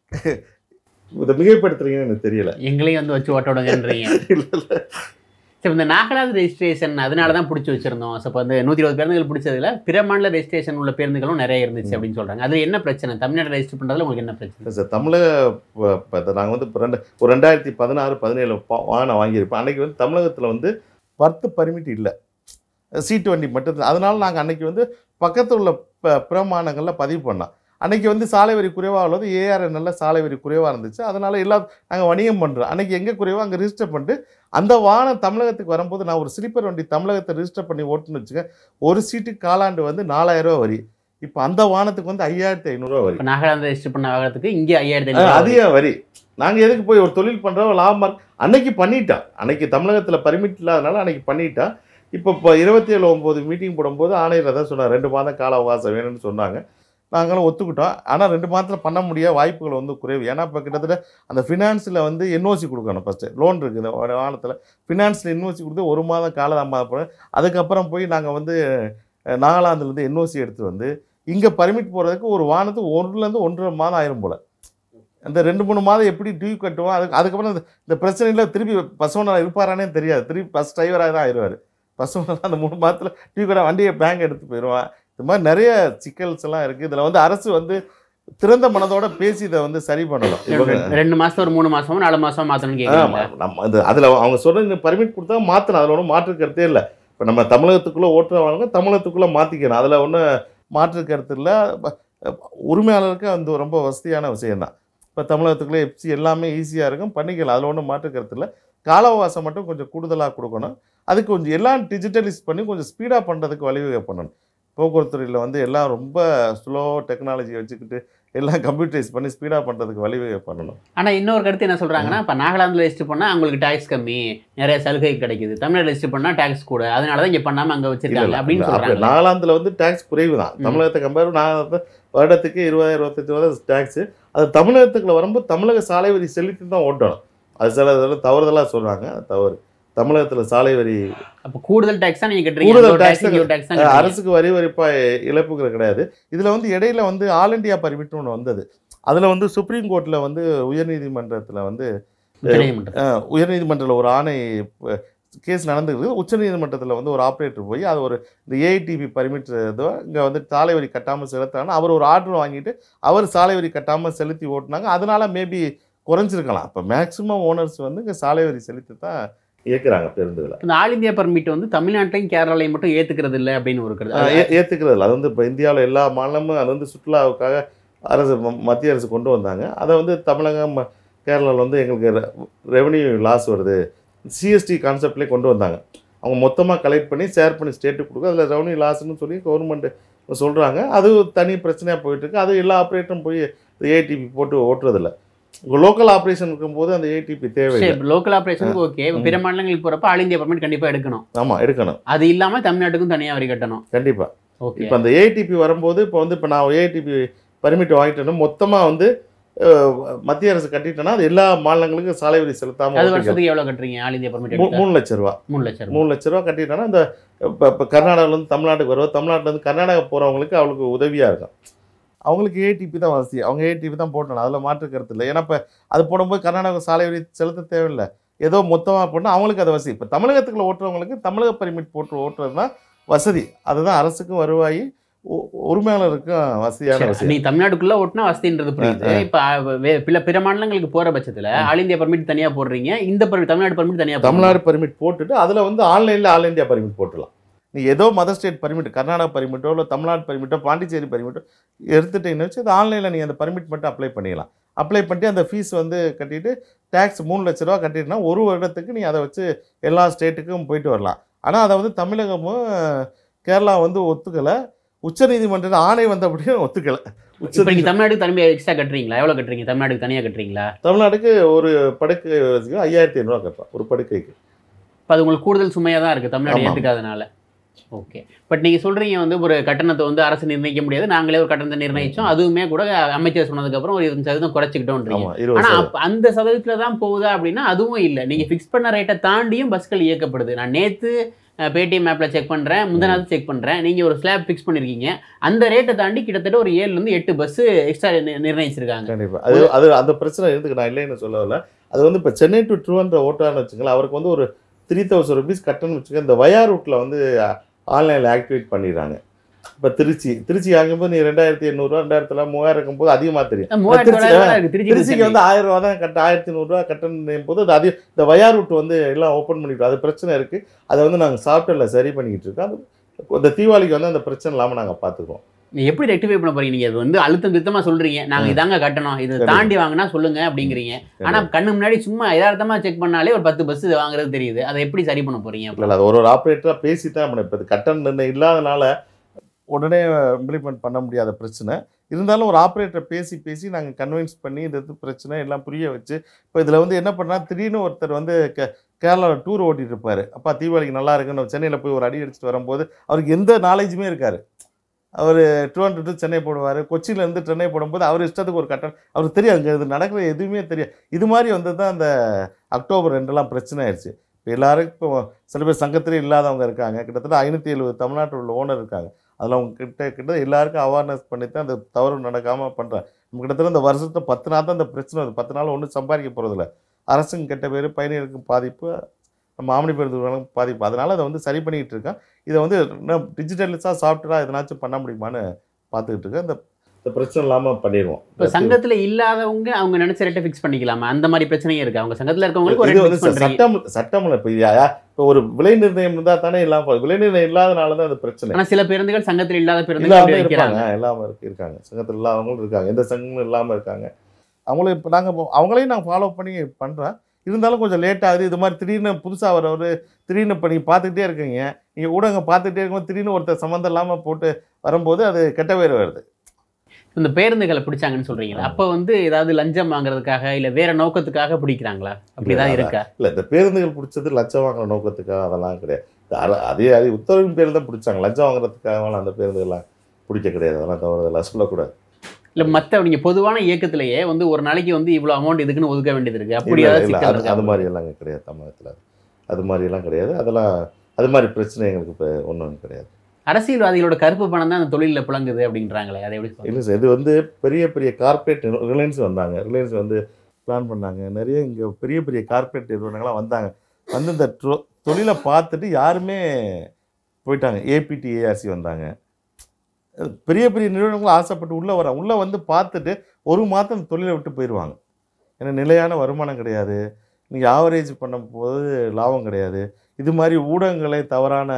இதை மிகைப்படுத்துறீங்கன்னு எனக்கு தெரியல எங்களையும் வந்து வச்சு ஓட்ட விடுங்கன்றீங்க இல்லை இல்லை சரி இந்த நாகலாந்து ரெஜிஸ்ட்ரேஷன் அதனால தான் பிடிச்சி வச்சிருந்தோம் ஸோ இப்போ வந்து நூற்றி இருபது பேருந்துகள் பிடிச்சதுல பிற மாநில ரெஜிஸ்ட்ரேஷன் உள்ள பேருந்துகளும் நிறைய இருந்துச்சு அப்படின்னு சொல்றாங்க அது என்ன பிரச்சனை தமிழ்நாடு ரெஜிஸ்டர் பண்றதுல உங்களுக்கு என்ன பிரச்சனை இல்லை சார் தமிழக இப்போ நாங்கள் வந்து இப்போ ரெண்டு ஒரு ரெண்டாயிரத்தி பதினாறு பதினேழு வாகனம் வாங்கியிருப்போம் அன்னைக்கு வந்து தமிழகத்தில் வந்து பத்து பர்மிட் இல்லை சீட்டு வண்டி மட்டும் அதனால நாங்கள் அன்னைக்கு வந்து பக்கத்தில் உள்ள ப பிற மாநிலங்களில் பதிவு பண்ணோம் அன்னைக்கு வந்து சாலை வரி குறைவாக உள்ளது ஏஆர்என்எல்ல சாலை வரி குறைவாக இருந்துச்சு அதனால எல்லா நாங்கள் வணிகம் பண்ணுறோம் அன்னைக்கு எங்கே குறைவோ அங்கே ரிஜிஸ்டர் பண்ணிட்டு அந்த வாகனம் தமிழகத்துக்கு வரும்போது நான் ஒரு ஸ்லீப்பர் வண்டி தமிழகத்தை ரிஜிஸ்டர் பண்ணி ஓட்டுன்னு வச்சுக்க ஒரு சீட்டுக்கு காலாண்டு வந்து நாலாயிரம் ரூபா வரி இப்போ அந்த வாகனத்துக்கு வந்து ஐயாயிரத்தி ஐநூறுரூவா வரி இப்போ நாகாலாந்து ரெஜிஸ்டர் பண்ண வாங்குறதுக்கு இங்கே ஐயாயிரத்தி அஹ் ஐநூறு அதிக வரி நாங்கள் எதுக்கு போய் ஒரு தொழில் பண்ணுறோம் லாபம் இருக்கு. அன்னைக்கு பண்ணிட்டான் அன்னைக்கு தமிழகத்தில் பர்மிட் இல்லாதனால அன்னைக்கு பண்ணிட்டான் இப்போ இப்போ இருபத்தி ஏழு ஒம்பது மீட்டிங் போடும்போது ஆணையர் தான் சொன்னார் ரெண்டு மாதம் கால அவகாசம் வேணும்னு சொன்னாங்க நாங்களும் ஒத்துக்கிட்டோம் ஆனால் ரெண்டு மாதத்தில் பண்ண முடியாத வாய்ப்புகள் வந்து குறைவு ஏன்னா இப்போ கிட்டத்தட்ட அந்த ஃபினான்ஸில் வந்து என்ஓசி கொடுக்கணும் ஃபஸ்ட்டு லோன் இருக்குது இந்த வானத்தில் ஃபினான்ஸில் என்ஓசி கொடுத்து ஒரு மாதம் காலதாமதம் அதுக்கப்புறம் போய் நாங்கள் வந்து அஹ், நாகாலாந்துலேருந்து என்ஓசி எடுத்து வந்து இங்கே பர்மிட் போகிறதுக்கு ஒரு வானத்துக்கு ஒன்றுலேருந்து ஒன்றரை மாதம் ஆயிரும் போல் அந்த ரெண்டு மூணு மாதம் எப்படி டியூ கட்டுவோம் அதுக்கு அதுக்கப்புறம் இந்த- இந்த பிரச்சனையில் திருப்பி பஸ் ஓனர் இருப்பாரானே தெரியாது திருப்பி பஸ் டிரைவராக தான் ஆயிடுவார் பஸ் ஓனர் அந்த மூணு மாதத்தில் டியூ கட்ட வண்டியை பேங்க் எடுத்து போயிடுவான் இது மாதிரி நிறைய சிக்கல்ஸ் எல்லாம் இருக்குது இதில் வந்து அரசு வந்து திறந்த மனதோட பேசி இதை வந்து சரி பண்ணணும் இவங்க ரெண்டு மாசம் ஒரு மூணு மாசமோ நாலு மாசம் மாத்தணும்னு கேட்குறீங்களா ஆமா, நம்ம அது அதில் அவங்க சொல்கிற பர்மிட் கொடுத்தா மாற்றணும் அதில் ஒன்றும் மாற்று கருத்தே இல்லை இப்போ நம்ம தமிழகத்துக்குள்ளே ஓட்டுறவங்க தமிழகத்துக்குள்ளே மாற்றிக்கணும் அதில் ஒன்றும் மாற்று கருத்து இல்லை ப- உரிமையாளருக்கு அந்த ரொம்ப வசதியான விஷயம்தான் இப்போ தமிழகத்துக்குள்ளே எஃப்சி எல்லாமே ஈஸியாக இருக்கும் பண்ணிக்கலாம் அதில் ஒன்றும் மாற்று கருத்து இல்லை கால அவகாசம் மட்டும் கொஞ்சம் கூடுதலாக கொடுக்கணும் அதுக்கு கொஞ்சம் எல்லாம் டிஜிட்டலைஸ் பண்ணி கொஞ்சம் ஸ்பீடாக பண்ணுறதுக்கு வழிவகை பண்ணணும் போக்குவரத்து துறையில் வந்து எல்லாம் ரொம்ப ஸ்லோ டெக்னாலஜி வச்சுக்கிட்டு எல்லாம் கம்ப்யூட்டரைஸ் பண்ணி ஸ்பீடாக பண்ணுறதுக்கு வழிவகை பண்ணணும் ஆனா இன்னொரு கருத்து என்ன சொல்றாங்கன்னா இப்ப நாகாலாந்துல ரெஜிஸ்டர் பண்ணா அவங்களுக்கு டாக்ஸ் கம்மி நிறைய சலுகை கிடைக்குது தமிழ்நாடு ரெஜிஸ்டர் பண்ணா டாக்ஸ் கூட அதனால தான் இங்க பண்ணாம அங்க இல்ல, வச்சிருக்காங்க இல்ல, அப்படின்னு இல்ல. அப்படி சொல்றாங்க நாகாலாந்துல வந்து டேக்ஸ் குறைவு தான் ம். தமிழகத்தை கம்பேர் நாகாலாந்து வருடத்துக்கு இருபதாயிரம் இருபத்தஞ்சு ரூபா டேக்ஸ் அது தமிழகத்துக்குள்ள வரும்போது தமிழக சாலை வரி செலுத்தி தான் ஓட்டணும் அது சில இதில் தவறுதலாக சொல்றாங்க அது தவறு தமிழகத்துல சாலை வரி அப்ப கூடுதல் டாக்ஸ் தான் நீங்க கட்டுறீங்க கூடுதல் ஒரு tax tax, இங்க ஒரு tax தான் அஹ், கட்டுறீங்க. அரசுக்கு வரி வரிப்பா இழப்புகள் கிடையாது இதுல வந்து இடையில வந்து ஆல் இண்டியா பர்மிட்னு ஒன்று வந்தது அதுல வந்து சுப்ரீம் கோர்ட்ல வந்து உயர்நீதிமன்றத்துல வந்து உச்சநீதிமன்றம் அஹ், உயர்நீதிமன்றத்தில் ஒரு ஆணை கேஸ் நடந்துருக்கு உச்சநீதிமன்றத்தில் வந்து ஒரு ஆப்ரேட்டர் போய் அது ஒரு இந்த ஏஐடிபி பர்மிட் இதோ இங்கே வந்து சாலை வரி கட்டாமல் செலுத்தாங்கன்னா அவர் ஒரு ஆர்டர் வாங்கிட்டு அவர் சாலை வரி கட்டாமல் செலுத்தி ஓட்டுனாங்க அதனால மேபி குறைஞ்சிருக்கலாம் இப்போ மேக்ஸிமம் ஓனர்ஸ் வந்து இங்கே சாலை வரி செலுத்தி தான் இயக்குறாங்க பேருந்துகளை இந்த ஆல் இந்தியா பர்மிட் வந்து தமிழ்நாட்டையும் கேரளாலையும் மட்டும் ஏத்துக்கிறது இல்லை அப்படின்னு ஒரு கருத்து அது- ஏற்றுக்கிறது இல்லை அது வந்து இப்போ இந்தியாவில் எல்லா மாநிலமும் அது வந்து சுற்றுலாவுக்காக அரசு ம- மத்திய அரசு கொண்டு வந்தாங்க அதை வந்து தமிழகம் ம- கேரளாவில் வந்து எங்களுக்கு ரெவன்யூ லாஸ் வருது சிஎஸ்டி கான்செப்ட்லேயே கொண்டு வந்தாங்க அவங்க மொத்தமாக கலெக்ட் பண்ணி ஷேர் பண்ணி ஸ்டேட்டுக்கு கொடுக்கும் அதில் ரெவன்யூ லாஸ்ன்னு சொல்லி கவர்மெண்ட் சொல்கிறாங்க அது தனி பிரச்சனையாக போயிட்டுருக்கு அது எல்லா ஆப்ரேட்டரும் போய் ஏடிபி போட்டு ஓட்டுறதில்ல லோக்கல் ஆப்ரேஷன் இருக்கும்போது அந்த ஏடிபி தேவையில்லை சரி லோக்கல் ஆபரேஷனுக்கு ஓகே ம். பிற மாநிலங்களுக்கு போறப்ப ஆல் இந்தியா பர்மிட் கண்டிப்பா எடுக்கணும் ஆமாம் எடுக்கணும் அது இல்லாம தமிழ்நாட்டுக்கும் தனியா வரி கட்டணும் கண்டிப்பாக ஓகே இப்போ அந்த ஏடிபி வரும்போது இப்போ வந்து இப்போ நான் ஏடிபி பர்மிட் வாங்கிட்டேன்னா மொத்தமாக வந்து அஹ், மத்திய அரசு கட்டிட்டேன்னா அது எல்லா மாநிலங்களுக்கும் சாலை வரி அது செலுத்தாமல் வருஷத்துக்கு எவ்வளவு கட்டுறீங்க ஆல் இந்தியா பர்மிட் எடுக்க மூணு லட்ச ரூபா மூணு லட்சம் ரூபாய். மூணு லட்ச ரூபா கட்டிட்டேன்னா இந்த இப்போ இப்போ கர்நாடகாவிலேருந்து தமிழ்நாட்டுக்கு வருவோம் தமிழ்நாட்டிலேருந்து கர்நாடகா போகிறவங்களுக்கு அவளுக்கு உதவியாக இருக்கும் அவங்களுக்கு ஏடிபி தான் வசதி அவங்க ஏடிபி தான் போட்டணும் அதில் மாற்று கருத்து இல்லை ஏன்னா இப்போ அது போடும்போது கர்நாடகா சாலை வரி செலுத்த தேவையில்லை ஏதோ மொத்தமாக போட்டால் அவங்களுக்கு அது வசதி இப்போ தமிழகத்துக்குள்ள ஓட்டுறவங்களுக்கு தமிழக பர்மிட் போட்டு ஓட்டுறது தான் வசதி அதுதான் அரசுக்கும் வருவாய் உ- உரிமையாளருக்கும் வசதியான சரி, வசதி நீ தமிழ்நாட்டுக்குள்ள ஓட்டுனா வசதின்றது புரியுது இப்ப அஹ், வே- பிற பிற மாநிலங்களுக்கு போற பட்சத்துல ஆல் இந்தியா பர்மிட் தனியா போடுறீங்க இந்த permit- தமிழ்நாடு பர்மிட் தனியா போடுறீங்க. தமிழ்நாடு பர்மிட் போட்டுட்டு அதில் வந்து ஆன்லைனில் ஆல் இந்தியா பர்மிட் போட்டுடலாம் நீ ஏதோ மதர் ஸ்டேட் பர்மிட் கர்நாடகா பர்மிட்டோ இல்லை தமிழ்நாடு பர்மிட்டோ பாண்டிச்சேரி பர்மிட்டோ எடுத்துட்டீங்கன்னு வச்சு அது ஆன்லைனில் நீங்கள் அந்த பர்மிட் மட்டும் அப்ளை பண்ணிக்கலாம் அப்ளை பண்ணிட்டு அந்த ஃபீஸ் வந்து கட்டிட்டு டேக்ஸ் மூணு லட்ச ரூபா கட்டிட்டுனா ஒரு வருடத்துக்கு நீ அதை வச்சு எல்லா ஸ்டேட்டுக்கும் போயிட்டு வரலாம் ஆனால் அதை வந்து தமிழகமும் கேரளா வந்து ஒத்துக்கலை உச்சநீதிமன்றத்தில் ஆணை வந்தபடியும் ஒத்துக்கலை உச்ச இப்ப நீங்க தமிழ்நாட்டுக்கு தனியா எக்ஸ்ட்ரா கட்டுறீங்களா எவ்வளவு கட்டுறீங்க தமிழ்நாட்டுக்கு தனியா கட்டுறீங்களா தமிழ்நாடுக்கு ஒரு படுக்கை வச்சுக்க ஐயாயிரத்தி ஐநூறுரூவா கட்டலாம் ஒரு படுக்கைக்கு இப்ப அது உங்களுக்கு கூடுதல் சுமையா தான் இருக்கு தமிழ்நாடு ஆமா. ஏத்துக்காதனால ஓகே பட் நீங்க சொல்றீங்க வந்து ஒரு கட்டணத்தை வந்து அரசு நிர்ணயிக்க முடியாது நாங்களே ஒரு கட்டணத்தை நிர்ணயிச்சோம் அதுவுமே கூட அமைச்சர் சொன்னதுக்கு அப்புறம் ஒரு இருபது சதவீதம் குறைச்சிக்கிட்டோன்றீங்க ஆமாம் இருபது ஆனா சதவீதம். அப்ப அந்த சதவீதத்துல தான் போகுதா அப்படின்னா அதுவும் இல்லை நீங்க ஃபிக்ஸ் பண்ண ரேட்டை தாண்டியும் பஸ்கள் இயக்கப்படுது நான் நேத்து பேடிஎம் ஆப்ல செக் பண்றேன் முந்தினாவது செக் பண்றேன் நீங்க ஒரு ஸ்லாப் ஃபிக்ஸ் பண்ணிருக்கீங்க அந்த ரேட்டை தாண்டி கிட்டத்தட்ட ஒரு ஏழுல இருந்து எட்டு பஸ் எக்ஸ்ட்ரா நிர்ணயிச்சிருக்காங்க கண்டிப்பா அது அது அந்த பிரச்சனை இருக்கு நான் இல்லைன்னு சொல்ல வரல அது வந்து இப்போ சென்னை டு ட்ரூவன்ற ஓட்டான்னு வச்சுங்களேன் அவருக்கு வந்து ஒரு த்ரீ தௌசண்ட் ருபீஸ் கட்டணும்னு வச்சுக்க இந்த வயா ரூட்டில் வந்து ஆன்லைனில் ஆக்டிவேட் பண்ணிடுறாங்க இப்போ திருச்சி திருச்சி ஆகும்போது நீ ரெண்டாயிரத்தி எண்ணூறுரூவா ரெண்டாயிரத்துல மூவாயிரம் இருக்கும்போது அதிகமாக தெரியும் மூவாயிரத்தி திருச்சி- தொள்ளாயிரம் இருக்கு திருச்சி திருச்சிக்கு வந்து ஆயிரம் ரூபா தான் கட்ட ஆயிரத்தி நூறுரூவா கட்டணும் போது அது அதிகம் இந்த வயா ரூட் வந்து எல்லாம் ஓப்பன் பண்ணிட்டோம் அது பிரச்சனை இருக்குது அதை வந்து நாங்கள் சாஃப்ட்வேரில் சரி பண்ணிக்கிட்டு இருக்கோம் அது இந்த தீபாவளிக்கு வந்து அந்த பிரச்சனை இல்லாமல் நாங்கள் பார்த்துக்குறோம் நீ எப்படி ரெக்டிஃபை பண்ண போறீங்க நீங்க இது வந்து அழுத்தம் திருத்தமா சொல்றீங்க நாங்க இதாங்க கட்டணும் இது கண்டிப்பா. தாண்டி வாங்கினா சொல்லுங்க அப்படிங்கிறீங்க ஆனா கண்ணு முன்னாடி சும்மா யதார்த்தமா செக் பண்ணாலே ஒரு பத்து பஸ் வாங்குறது தெரியுது அதை எப்படி சரி பண்ண போறீங்க இல்லை இல்லை அது ஒரு ஒரு ஆப்ரேட்டராக பேசி தான் பண்ண இப்போ இது கட்டண நிர்ணயம் இல்லாதனால உடனே இம்ப்ளிமெண்ட் பண்ண முடியாத பிரச்சனை இருந்தாலும் ஒரு ஆப்ரேட்டரை பேசி பேசி நாங்கள் கன்வின்ஸ் பண்ணி இந்த இது பிரச்சனை எல்லாம் புரிய வச்சு இப்போ இதில் வந்து என்ன பண்ணா திடீர்னு ஒருத்தர் வந்து கே கேரளாவில் டூர் ஓட்டிட்டு இருப்பார் அப்பா தீபாவளிக்கு நல்லா இருக்குன்னு சென்னையில் போய் ஒரு அடி அடிச்சுட்டு வரும்போது அவருக்கு எந்த நாலேஜுமே இருக்காரு அவர் ட்ரிவாண்ட்ரம் டு சென்னை போடுவார் கொச்சியிலேருந்து சென்னை போடும்போது அவர் இஷ்டத்துக்கு ஒரு கட்டணம் அவருக்கு தெரியும் அங்கே இது நடக்கிற எதுவுமே தெரியும் இது மாதிரி வந்து தான் அந்த அக்டோபர் ரெண்டெல்லாம் பிரச்சனை ஆயிடுச்சு இப்போ எல்லாரும் இப்போ சில பேர் சங்கத்திலே இல்லாதவங்க இருக்காங்க கிட்டத்தட்ட ஐநூற்றி எழுபது தமிழ்நாட்டில் உள்ள ஓனர் இருக்காங்க அதில் அவங்க கிட்ட கிட்ட எல்லாருக்கும் அவேர்னஸ் பண்ணி தான் அந்த தவறு நடக்காமல் பண்ணுறாங்க நம்ம கிட்டத்தட்ட இந்த வருஷத்தை பத்து நாள் தான் இந்த பிரச்சனை வருது பத்து நாள் ஒன்றும் சம்பாதிக்க போகிறதில்ல அரசும் கெட்ட பேர் பயணிகளுக்கும் பாதிப்பு நம்ம ஆமணி பேருந்துகளுக்கும் பாதிப்பு அதனால் அதை வந்து சரி பண்ணிக்கிட்டு இருக்கேன் இதை வந்து இன்னும் டிஜிட்டலிஸாக சாஃப்ட்வேராக எதனாச்சும் பண்ண முடியுமான்னு பார்த்துக்கிட்டு இருக்கேன் இந்த இந்த பிரச்சனை இல்லாமல் பண்ணிடுவோம் இப்ப சங்கத்துல இல்லாதவங்க அவங்க நினைச்ச ரேட்டை ஃபிக்ஸ் பண்ணிக்கலாமா அந்த மாதிரி பிரச்சனையும் இருக்கு அவங்க சங்கத்துல இருக்கவங்களுக்கு ஒரு இது ரேட் வந்து ஃபிக்ஸ் பண்றீங்க சட்டம் சட்டமில்ல இப்போ இப்போ ஒரு விலை நிர்ணயம் இருந்தால் தானே இல்லாமல் போகுது. விலை நிர்ணயம் இல்லாதனால தான் அந்த பிரச்சனை ஆனா சில பேருந்துகள் சங்கத்தில் இல்லாத பேருந்துகள் இல்லாம அப்படி இருப்பாங்க வைக்கிறாங்க இல்லாம இருக்கு இருக்காங்க சங்கத்தில் இல்லாதவங்களும் இருக்காங்க எந்த சங்கமும் இல்லாம இருக்காங்க அவங்களும் இப்போ நாங்கள் அவங்களையும் நான் ஃபாலோ பண்ணி பண்ணுறேன் இருந்தாலும் கொஞ்சம் லேட் ஆகுது இது மாதிரி திடீர்னு புதுசாக வரவர் திடீர்னு இப்போ நீங்கள் பார்த்துக்கிட்டே இருக்கீங்க நீங்கள் ஊடகம் பார்த்துக்கிட்டே இருக்கும்போது திடீர்னு ஒருத்தர் சம்மந்தம் இல்லாமல் போட்டு வரும்போது அது கெட்ட பேர் வருது இந்த பேருந்துகளை பிடிச்சாங்கன்னு சொல்றீங்களா அப்போ வந்து ஏதாவது லஞ்சம் வாங்குறதுக்காக இல்ல வேற நோக்கத்துக்காக பிடிக்கிறாங்களா அப்படிதான் இல்ல, இருக்கா இல்லை இந்த பேருந்துகள் பிடிச்சது லஞ்சம் வாங்குற நோக்கத்துக்காக அதெல்லாம் கிடையாது இது அர- அதே அதே உத்தரவின் பேரில் தான் பிடிச்சாங்க லஞ்சம் வாங்குறதுக்காக அந்த பேருந்துகள்லாம் பிடிக்க கிடையாது அதெல்லாம் தவறு அதெல்லாம் சொல்லக்கூடாது இல்ல மத்த நீங்க பொதுவான இயக்கத்திலேயே வந்து ஒரு நாளைக்கு வந்து இவ்வளவு அமௌண்ட் இதுக்குன்னு ஒதுக்க வேண்டியது இருக்கு அப்படி இல்ல, ஏதாவது இல்ல, சிக்கல் அது இருக்கா? அது மாதிரி எல்லாம் இங்க கிடையாது தமிழகத்தில் அது மாதிரி எல்லாம் கிடையாது அதெல்லாம் அது மாதிரி பிரச்சனை எங்களுக்கு இப்போ ஒன்றும் கிடையாது அரசியல்வாதிகளோட கருப்பு பணம் தான் அந்த தொழில புழங்குது அப்படின்றாங்களே அதை எப்படி சொல்றீங்க? இல்லை சார் இது வந்து பெரிய பெரிய கார்ப்பரேட் ரிலையன்ஸ் வந்தாங்க ரிலையன்ஸ் வந்து பிளான் பண்ணாங்க நிறைய இங்கே பெரிய பெரிய கார்ப்பரேட் நிறுவனங்கள்லாம் வந்தாங்க வந்து இந்த தொ- தொழிலை பார்த்துட்டு யாருமே போயிட்டாங்க ஏபிடி ஏஆர்சி வந்தாங்க பெரிய பெரிய நிறுவனங்களும் ஆசைப்பட்டு உள்ளே வராங்க உள்ளே வந்து பார்த்துட்டு ஒரு மாதம் அந்த தொழிலை விட்டு போயிடுவாங்க ஏன்னா நிலையான வருமானம் கிடையாது நீங்கள் ஆவரேஜ் பண்ணும்போது லாபம் கிடையாது இது மாதிரி ஊடகங்களை தவறான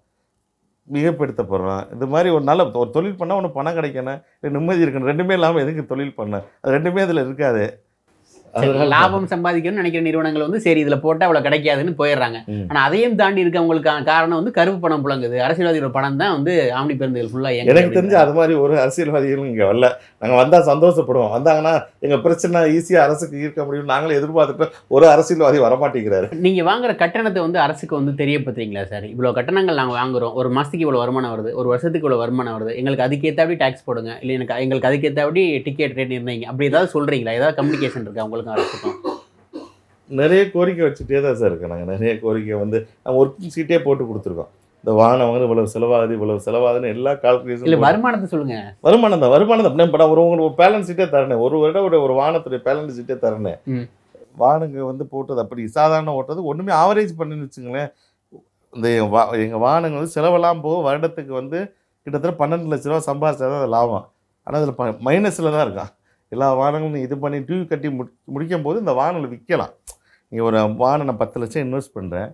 மிகப்படுத்தப்படுறான் இது மாதிரி ஒரு நல்ல ஒரு தொழில் பண்ணால் ஒன்று பணம் கிடைக்கணும் இல்லை நிம்மதி இருக்கணும் ரெண்டுமே இல்லாமல் எதுக்கு தொழில் பண்ண அது ரெண்டுமே அதில் இருக்காது சரி, அதனால- லாபம் சம்பாதிக்கணும்னு நினைக்கிற நிறுவனங்கள் வந்து சரி இதுல போட்டா அவ்வளவு கிடைக்காதுன்னு போயிடுறாங்க ம். ஆனா அதையும் தாண்டி இருக்கவங்களுக்கான காரணம் வந்து கருப்பு பணம் புழங்குது அரசியல்வாதியோட பணம் தான் வந்து ஆம்னி பேருந்துகள் ஃபுல்லா எனக்கு தெரிஞ்சு அது மாதிரி ஒரு அரசியல்வாதிகளும் இங்கே வரல நாங்கள் வந்தால் சந்தோஷப்படுவோம் வந்தாங்கன்னா எங்கள் பிரச்சனை ஈஸியாக அரசுக்கு ஈர்க்க முடியும் நாங்களே எதிர்பார்த்துட்டு ஒரு அரசியல்வாதி வரமாட்டேங்கிறாரு நீங்க வாங்குற கட்டணத்தை வந்து அரசுக்கு வந்து தெரியப்படுத்துறீங்களா சார் இவ்வளவு கட்டணங்கள் நாங்க வாங்குறோம் ஒரு மாசத்துக்கு இவ்வளவு வருமானம் வருது ஒரு வருஷத்துக்கு இவ்வளவு வருமானம் வருது எங்களுக்கு அதுக்கேற்றபடி டாக்ஸ் போடுங்க இல்லை எனக்கு எங்களுக்கு அதுக்கேற்றபடி டிக்கெட் ரேட் நிர்ணயிங்க அப்படி ஏதாவது சொல்றீங்களா ஏதாவது கம்யூனிகேஷன் இருக்கா உங்களுக்கும் அரசுக்கும் நிறைய கோரிக்கை வச்சுட்டே தான் சார் இருக்கோம் நாங்கள் நிறைய கோரிக்கை வந்து நாங்கள் ஒர்க்கிங் சீட்டே போட்டு கொடுத்துருக்கோம் இந்த வாகனம் வந்து இவ்வளவு செலவாகுது இவ்வளவு செலவாகுதுன்னு எல்லா இல்ல கால்குலேஷன் வருமானத்தை சொல்லுங்க வருமானம் தான் வருமானம் தான் இப்போ நான் ஒரு உங்களுக்கு ஒரு பேலன்ஸ் சீட்டே தரேன் ஒரு வருடம் ஒரு ஒரு வாகனத்துடைய பேலன்ஸ் சீட்டே தரேன் ம். வாகனங்க வந்து போட்டது அப்படி சாதாரண ஓட்டுறது ஒன்றுமே ஆவரேஜ் பண்ணுன்னு வச்சுங்களேன் இந்த வா எங்கள் வாகனங்கள் வந்து செலவெல்லாம் போக வருடத்துக்கு வந்து கிட்டத்தட்ட பன்னெண்டு லட்ச ரூபா சம்பாதிச்சா தான் அது லாபம் ஆனால் அதில் ப மைனஸில் தான் இருக்கான் எல்லா வாகனங்களும் நீ இது பண்ணி டியூ கட்டி முடி முடிக்கும் போது இந்த வாகனங்களை விற்கலாம் நீங்கள் ஒரு வாகனம் நான் பத்து லட்சம் இன்வெஸ்ட் பண்ணுறேன்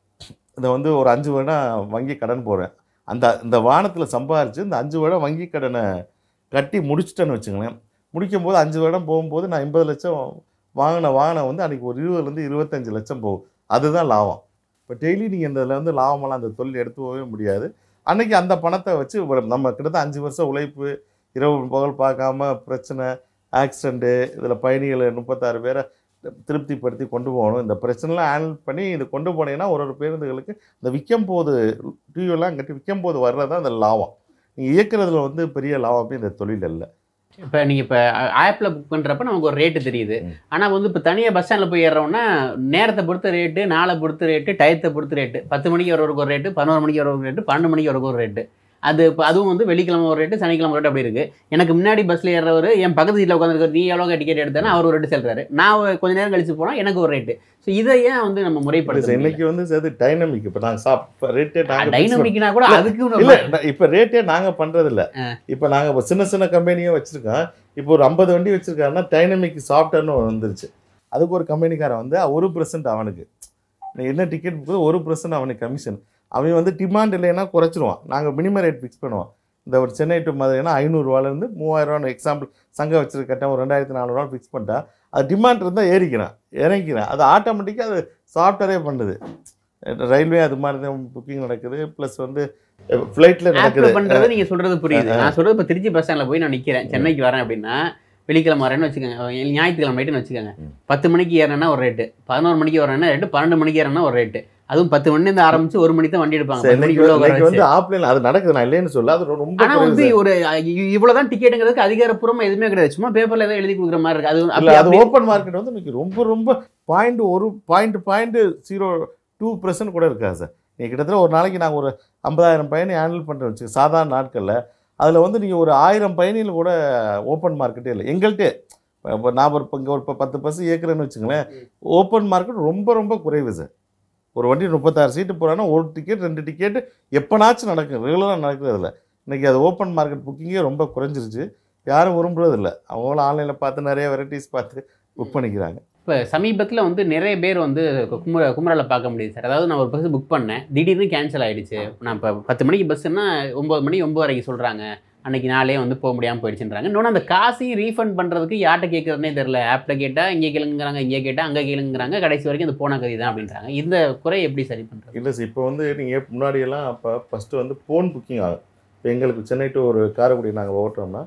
இதை வந்து ஒரு அஞ்சு வருடம் வங்கி கடன் போடுறேன் அந்த இந்த வாகனத்தில் சம்பாரித்து இந்த அஞ்சு வருடம் வங்கி கடனை கட்டி முடிச்சிட்டேன்னு வச்சுங்களேன் முடிக்கும் போது அஞ்சு வருடம் போகும்போது நான் எண்பது லட்சம் வாங்கின வாகனம் வந்து அன்றைக்கி ஒரு இருபதுலேருந்து இருபத்தஞ்சு லட்சம் போகும் அதுதான் லாபம் இப்போ டெய்லி நீங்கள் இந்த இதில் வந்து லாபமெல்லாம் அந்த தொழில் எடுத்து போகவே முடியாது அன்னைக்கு அந்த பணத்தை வச்சு ஒரு நம்ம கிட்டத்தட்ட அஞ்சு வருஷம் உழைப்பு இரவு பகல் பார்க்காம பிரச்சனை ஆக்சிடெண்ட்டு இதில் பயணிகளை முப்பத்தாறு பேரை திருப்திப்படுத்தி கொண்டு போகணும் இந்த பிரச்சனைலாம் ஹேண்டில் பண்ணி இது கொண்டு போனீங்கன்னா ஒரு ஒரு பேருந்துகளுக்கு இந்த விற்கும் போது டியூலாம் கட்டி விற்கும் போது வர்றது தான் அந்த லாபம் நீங்கள் இயக்குறதுல வந்து பெரிய லாபமே இந்த தொழில் இல்லை இப்போ நீங்கள் இப்போ ஆப்பில் புக் பண்ணுறப்ப நமக்கு ஒரு ரேட்டு தெரியுது ம். ஆனால் வந்து இப்போ தனியாக பஸ் ஸ்டாண்டில் போய் ஏறுறோம்னா நேரத்தை பொறுத்த ரேட்டு நாளை பொறுத்த ரேட்டு டயத்தை பொறுத்த ரேட்டு பத்து மணிக்கு வரவருக்கு ஒரு ரேட்டு பதினோரு மணிக்கு வரவருக்கு ஒரு ரேட்டு பன்னெண்டு மணிக்கு வரவருக்கு ஒரு ரேட்டு அது இப்போ அதுவும் வந்து வெள்ளிக்கிழமை ஒரு ரேட்டு சனிக்கிழமை ஒரு ரேட்டு அப்படி இருக்குது எனக்கு முன்னாடி பஸ்ஸில் ஏறவர் என் பக்கத்து சீட்டில் உட்காந்துருக்காரு நீ எவ்வளோ டிக்கெட் எடுத்தேன்னா அவர் ஒரு ரேட்டு செல்றாரு நான் ஒரு கொஞ்ச நேரம் கழிச்சு போனால் எனக்கு ஒரு ரேட்டு ஸோ இதை ஏன் வந்து நம்ம இல்லை முறைப்படுத்த சார் இன்னைக்கு வந்து சேர்த்து டைனமிக் இப்போ நாங்கள் சாப் ரேட்டே நாங்கள் டைனமிக்னா கூட இல்ல, அதுக்கு இல்ல ஒரு ந- இப்ப ரேட்டே நாங்க பண்றது இல்ல இப்ப நாங்க இப்ப சின்ன சின்ன கம்பெனியும் வச்சிருக்கோம் இப்போ ஒரு ஐம்பது வண்டி வச்சிருக்காருன்னா டைனமிக் சாஃப்ட்வேர்னு ஒண்ணு வந்துருச்சு அதுக்கு ஒரு கம்பெனிக்காரன் வந்து ஒரு பர்சன்ட் அவனுக்கு நீ என்ன டிக்கெட் புக்கு ஒரு பர்சன்ட் அவனுக்கு கமிஷன் அவன் வந்து டிமாண்ட் இல்லைன்னா குறைச்சிருவான் நாங்கள் மினிமம் ரேட் ஃபிக்ஸ் பண்ணுவோம் இந்த ஒரு சென்னை டு மதுரைனா ஐநூறுரூவாலேருந்து மூவாயிரரூவான்னு எக்ஸாம்பிள் சங்கம் வச்சிருக்கட்டும் ஒரு ரெண்டாயிரத்தி நானூறுரூவா ஃபிக்ஸ் பண்ணிட்டா அது டிமாண்ட் இருந்தால் ஏறிக்கிறான் இறங்கிக்கிறான் அது ஆட்டோமேட்டிக்காக அது சாஃப்ட்வேரே பண்ணுது ரயில்வே அது மாதிரி தான் புக்கிங் நடக்குது ப்ளஸ் வந்து ஃப்ளைட்டில் ஆப்ல நடக்குது பண்றது நீங்க சொல்றது புரியுது நான் சொல்றது இப்ப திருச்சி பஸ் ஸ்டாண்ட்ல போய் நான் நிக்கிறேன் சென்னைக்கு வரேன் அப்படின்னா வெள்ளிக்கிழமை வரேன்னு வச்சுக்கோங்க அஹ் ஞாயிற்றுக்கிழமை நைட்டுன்னு வச்சுக்கோங்க ம். பத்து மணிக்கு ஏறனா ஒரு ரேட்டு பதினோரு மணிக்கு வரேன்னா ரேட்டு பன்னெண்டு மணிக்கு ஏறனா ஒரு ரேட்டு அதுவும் பத்து மணி இருந்து ஆரம்பிச்சு ஒரு மணிக்கு தான் வண்டி எடுப்பாங்க சரி, பத்து இன்னைக்கு மணிக்கு உள்ள இன்னைக்கு உட்கார வந்து வச்சு. ஆப்லைன் அது நடக்குது நான் இல்லைன்னு சொல்ல அது ரொம்ப ஆனா குறைவு வந்து சார். ஒரு அஹ், இ- இவ்வளவுதான் டிக்கெட்டுங்கிறதுக்கு அதிகாரப்பூர்வமா எதுவுமே கிடையாது சும்மா பேப்பர்ல ஏதோ எழுதி கொடுக்குற மாதிரி இருக்கு அது இல்ல அப்படி- அது அப்படி- ஓப்பன் மார்க்கெட் வந்து இன்னைக்கு ரொம்ப ரொம்ப பாயிண்ட் ஒரு point point zero two percent கூட இருக்காது சார் நீங்கள் கிட்டத்தட்ட ஒரு நாளைக்கு நாங்கள் ஒரு ஐம்பதாயிரம் பயணி ஹேண்டில் பண்ணுறோம் வச்சு சாதாரண நாட்களில் அதில் வந்து நீங்கள் ஒரு ஆயிரம் பயணிகள் கூட ஓப்பன் மார்க்கெட்டே இல்லை எங்கள்கிட்டே இப்போ நான் ஒரு இப்போ இங்கே ஒரு இப்போ பத்து பஸ் இயக்குறேன்னு வச்சுங்களேன் ஓப்பன் மார்க்கெட் ரொம்ப ரொம்ப குறைவு சார் ஒரு வண்டி முப்பத்தாறு சீட்டு போகிறான்னா ஒரு டிக்கெட் ரெண்டு டிக்கெட் எப்போனாச்சும் நடக்கும் ரெகுலராக நடக்கிறது இல்லை இன்றைக்கி அது ஓப்பன் மார்க்கெட் புக்கிங்கே ரொம்ப குறைஞ்சிருச்சு யாரும் விரும்புறதில்ல அவங்களும் ஆன்லைனில் பார்த்து நிறைய வெரைட்டிஸ் பார்த்து புக் பண்ணிக்கிறாங்க இப்போ சமீபத்தில் வந்து நிறைய பேர் வந்து குமர குமரலை பார்க்க முடியுது சார் அதாவது நான் ஒரு பஸ் புக் பண்ணேன் திடீர்னு கேன்சல் ஆயிடுச்சு நான் இப்போ பத்து மணிக்கு பஸ்ஸுன்னா ஒம்பது மணி ஒம்பது வரைக்கும் சொல்கிறாங்க அன்னைக்கு நாளே வந்து போக முடியாமல் போயிடுச்சுன்றாங்க இன்னொன்று அந்த காசையும் ரீஃபண்ட் பண்ணுறதுக்கு யார்கிட்ட கேட்குறதுனே தெரில ஆப்பில் கேட்டால் இங்கே கேளுங்கிறாங்க இங்கே கேட்டால் அங்கே கேளுங்கிறாங்க கடைசி வரைக்கும் அது போன கதி தான் அப்படின்றாங்க இந்த குறை எப்படி சரி பண்ணுறது இல்லை சார் இப்போ வந்து நீங்கள் முன்னாடியெல்லாம் அப்போ ஃபஸ்ட்டு வந்து ஃபோன் புக்கிங் ஆகும் இப்போ எங்களுக்கு சென்னை டு ஒரு காரைக்குடி நாங்கள் ஓட்டுறோம்னா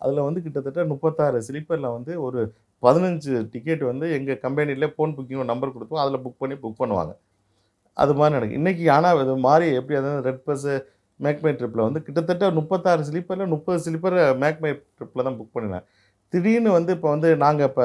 அதில் வந்து கிட்டத்தட்ட முப்பத்தாறு ஸ்லீப்பரில் வந்து ஒரு பதினஞ்சு டிக்கெட் வந்து எங்கள் கம்பெனிலே ஃபோன் புக்கிங் நம்பர் கொடுப்போம் அதில் புக் பண்ணி புக் பண்ணுவாங்க அது மாதிரி நடக்கும் இன்றைக்கி ஆனால் இது மாதிரி எப்படி அதாவது ரெட் பஸ்ஸு மேக்மை ட்ரிப்பில் வந்து கிட்டத்தட்ட முப்பத்தாறு ஸ்லீப்பரில் முப்பது ஸ்லீப்பர் மேக்மை ட்ரிப்பில் தான் புக் பண்ணினேன் திடீர்னு வந்து இப்போ வந்து நாங்கள் இப்போ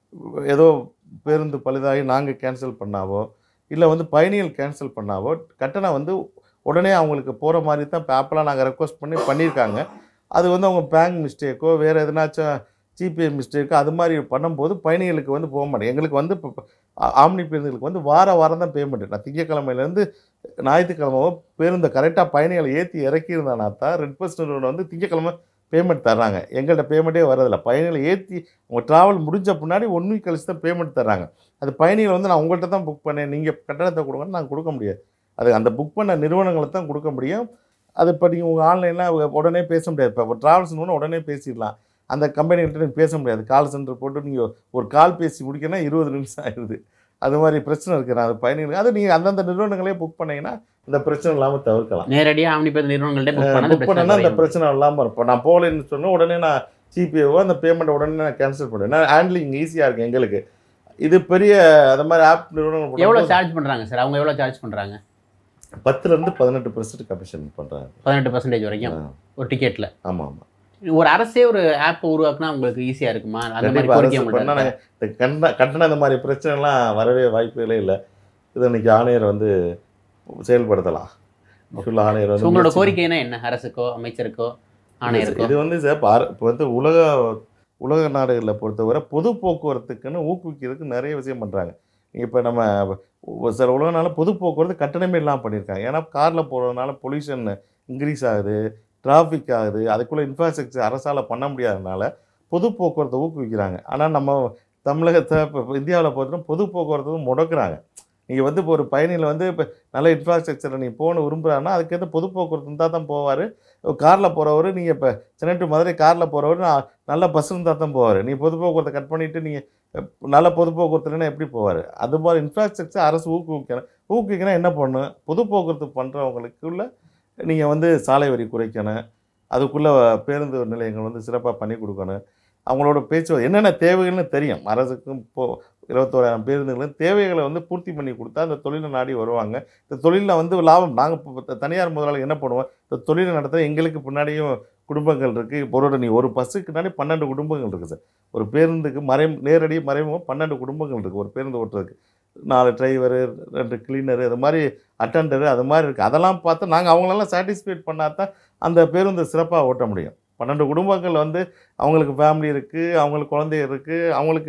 ஏதோ பேருந்து பழுதாகி நாங்கள் கேன்சல் பண்ணாவோ இல்லை வந்து பயணிகள் கேன்சல் பண்ணாவோ கட்டணம் வந்து உடனே அவங்களுக்கு போகிற மாதிரி தான் இப்போ ஆப்பெல்லாம் நாங்கள் ரெக்வஸ்ட் பண்ணி பண்ணியிருக்காங்க அது வந்து அவங்க பேங்க் மிஸ்டேக்கோ வேறு எதனாச்சும் ஜிபே மிஸ்டேக்கோ அது மாதிரி பண்ணும்போது பயணிகளுக்கு வந்து போக மாட்டேன் எங்களுக்கு வந்து இப்போ ஆ- ஆம்னி பேருந்துகளுக்கு வந்து வார வாரம் தான் பேமெண்ட் நான் திங்கக்கிழமையிலேருந்து ஞாயிற்றுக்கிழமை பேருந்தை கரெக்டாக பயணிகளை ஏற்றி இறக்கியிருந்தானா தான் ரெட் பஸ் நிறுவனம் வந்து திங்கக்கிழமை பேமெண்ட் தர்றாங்க எங்கள்கிட்ட பேமெண்ட்டே வரதில்லை பயணிகளை ஏற்றி அவங்க ட்ராவல் முடிஞ்ச பின்னாடி ஒன் வீக் கழிச்சு தான் பேமெண்ட் தர்றாங்க அது பயணிகள் வந்து நான் உங்கள்கிட்ட தான் புக் பண்ணேன் நீங்கள் கட்டணத்தை கொடுங்கன்னு நாங்கள் கொடுக்க முடியாது அது அந்த புக் பண்ண நிறுவனங்களை தான் கொடுக்க முடியும் அது இப்போ நீங்கள் உங்கள் ஆன்லைனில் உடனே பேச முடியாது இப்போ ட்ராவல்ஸ் உடனே பேசிடலாம் அந்த கம்பெனிகிட்ட நீங்கள் பேச முடியாது கால் சென்டர் போட்டு நீங்கள் ஒரு கால் பேசி முடிக்கணும் இருபது நிமிஷம் ஆயிடுது அது மாதிரி பிரச்சனை இருக்குது நான் அது பயணிகளுக்கு அது நீங்கள் அந்தந்த நிறுவனங்களே புக் பண்ணீங்கன்னா இந்த பிரச்சனை இல்லாமல் தவிர்க்கலாம் நேரடியாக ஆம்னி பேருந்து நிறுவனங்கள்ட்ட புக் பண்ணா அந்த புக் பிரச்சனை பண்ணனா அந்த குறையும். பிரச்சனை இல்லாமல் இருக்கும் நான் போகலன்னு சொன்னா உடனே நான் ஜிபேவோ அந்த பேமெண்ட் உடனே நான் கேன்சல் பண்ணுவேன் நான் ஹேண்ட்லிங் ஈஸியாக இருக்கும் எங்களுக்கு இது பெரிய அந்த மாதிரி ஆப் நிறுவனங்கள் எவ்வளோ பண்ணும்போது சார்ஜ் பண்ணுறாங்க சார் அவங்க எவ்வளோ சார்ஜ் பண்ணுறாங்க பத்துலேருந்து பதினெட்டு பர்சன்ட் கமிஷன் பண்ணுறாங்க பதினெட்டு பர்சன்டேஜ் வரைக்கும் ஒரு டிக்கெட்டில் ஆமாம் ஆமாம் ஒரு அரசே ஒரு ஆப் உருவாக்குனா உங்களுக்கு ஈஸியாக இருக்குமா அந்த மாதிரி கண்டிப்பாக கோரிக்கை அரசு உங்கள்ட்ட பண்ணால் இருக்கா? இந்த கட்டண கட்டணம் இந்த மாதிரி பிரச்சனைலாம் வரவே வாய்ப்புகளே இல்லை இது இன்னைக்கு ஆணையர் வந்து செயல்படுத்தலாம் ஃபுல்லாக ஆணையர் So, வந்து உங்களோட முயற்சி கோரிக்கைனா என்ன அரசுக்கோ அமைச்சருக்கோ ஆணையருக்கோ இது வந்து சார் இப்போ அர- இப்போ வந்து உலக உலக நாடுகளில் பொறுத்தவரை பொது போக்குவரத்துக்குன்னு ஊக்குவிக்கிறதுக்கு நிறைய விஷயம் பண்ணுறாங்க இப்போ நம்ம ஒ- சில உலக நாளில் பொது போக்குவரத்து கட்டணமே இல்லாமல் பண்ணியிருக்காங்க ஏன்னா காரில் போகிறதுனால பொல்யூஷன் இன்க்ரீஸ் ஆகுது டிராஃபிக் ஆகுது அதுக்குள்ளே இன்ஃப்ராஸ்ட்ரக்சர் அரசால் பண்ண முடியாதனால பொது போக்குவரத்தை ஊக்குவிக்கிறாங்க ஆனால் நம்ம தமிழகத்தை இப்போ இந்தியாவில் பொறுத்தவரை பொது போக்குவரத்து முடக்குறாங்க நீங்கள் வந்து இப்போ ஒரு பயணியில் வந்து இப்போ நல்ல இன்ஃப்ராஸ்ட்ரக்சரை நீ போகணும் விரும்புகிறான்னா அதுக்கேற்ற பொது போக்குவரத்து இருந்தால் தான் போவார் காரில் போகிறவர் நீங்கள் இப்போ சென்னை டு மதுரை காரில் போகிறவர் நான் நல்ல பஸ் இருந்தால் தான் போவார் நீ பொது போக்குவரத்தை கட் பண்ணிவிட்டு நீங்கள் நல்ல பொது போக்குவரத்துலன்னா எப்படி போவார் அது மாதிரி இன்ஃப்ராஸ்ட்ரக்சர் அரசு ஊக்குவிக்கணும் ஊக்குவிக்கணும் என்ன பண்ணணும் பொது போக்குவரத்து பண்ணுறவங்களுக்குள்ள நீங்கள் வந்து சாலை வரி குறைக்கணும் அதுக்குள்ளே பேருந்து நிலையங்கள் வந்து சிறப்பாக பண்ணி கொடுக்கணும் அவங்களோட பேச்சு என்னென்ன தேவைகள்னு தெரியும் அரசுக்கும் இப்போ இருபத்தோராயிரம் பேருந்துகளும் தேவைகளை வந்து பூர்த்தி பண்ணி கொடுத்தா அந்த தொழிலை நாடி வருவாங்க இந்த தொழிலில் வந்து லாபம் நாங்கள் தனியார் முதலாளி என்ன பண்ணுவோம் இந்த தொழிலை நடத்த எங்களுக்கு பின்னாடியும் குடும்பங்கள் இருக்குது இப்போ ஒரு நீ ஒரு பஸ்ஸுக்கு பின்னாடி பன்னெண்டு குடும்பங்கள் இருக்குது சார் ஒரு பேருந்துக்கு மறை நேரடி மறைமுகம் பன்னெண்டு குடும்பங்கள் இருக்குது ஒரு பேருந்து ஓட்டுறதுக்கு நாலு டிரைவரு ரெண்டு கிளீனரு அது மாதிரி அட்டண்டரு அது மாதிரி இருக்குது அதெல்லாம் பார்த்து நாங்கள் அவங்களெல்லாம் சாட்டிஸ்ஃபைட் பண்ணால் தான் அந்த பேருந்து சிறப்பாக ஓட்ட முடியும் பன்னெண்டு குடும்பங்கள் வந்து அவங்களுக்கு ஃபேமிலி இருக்குது அவங்களுக்கு குழந்தை இருக்குது அவங்களுக்கு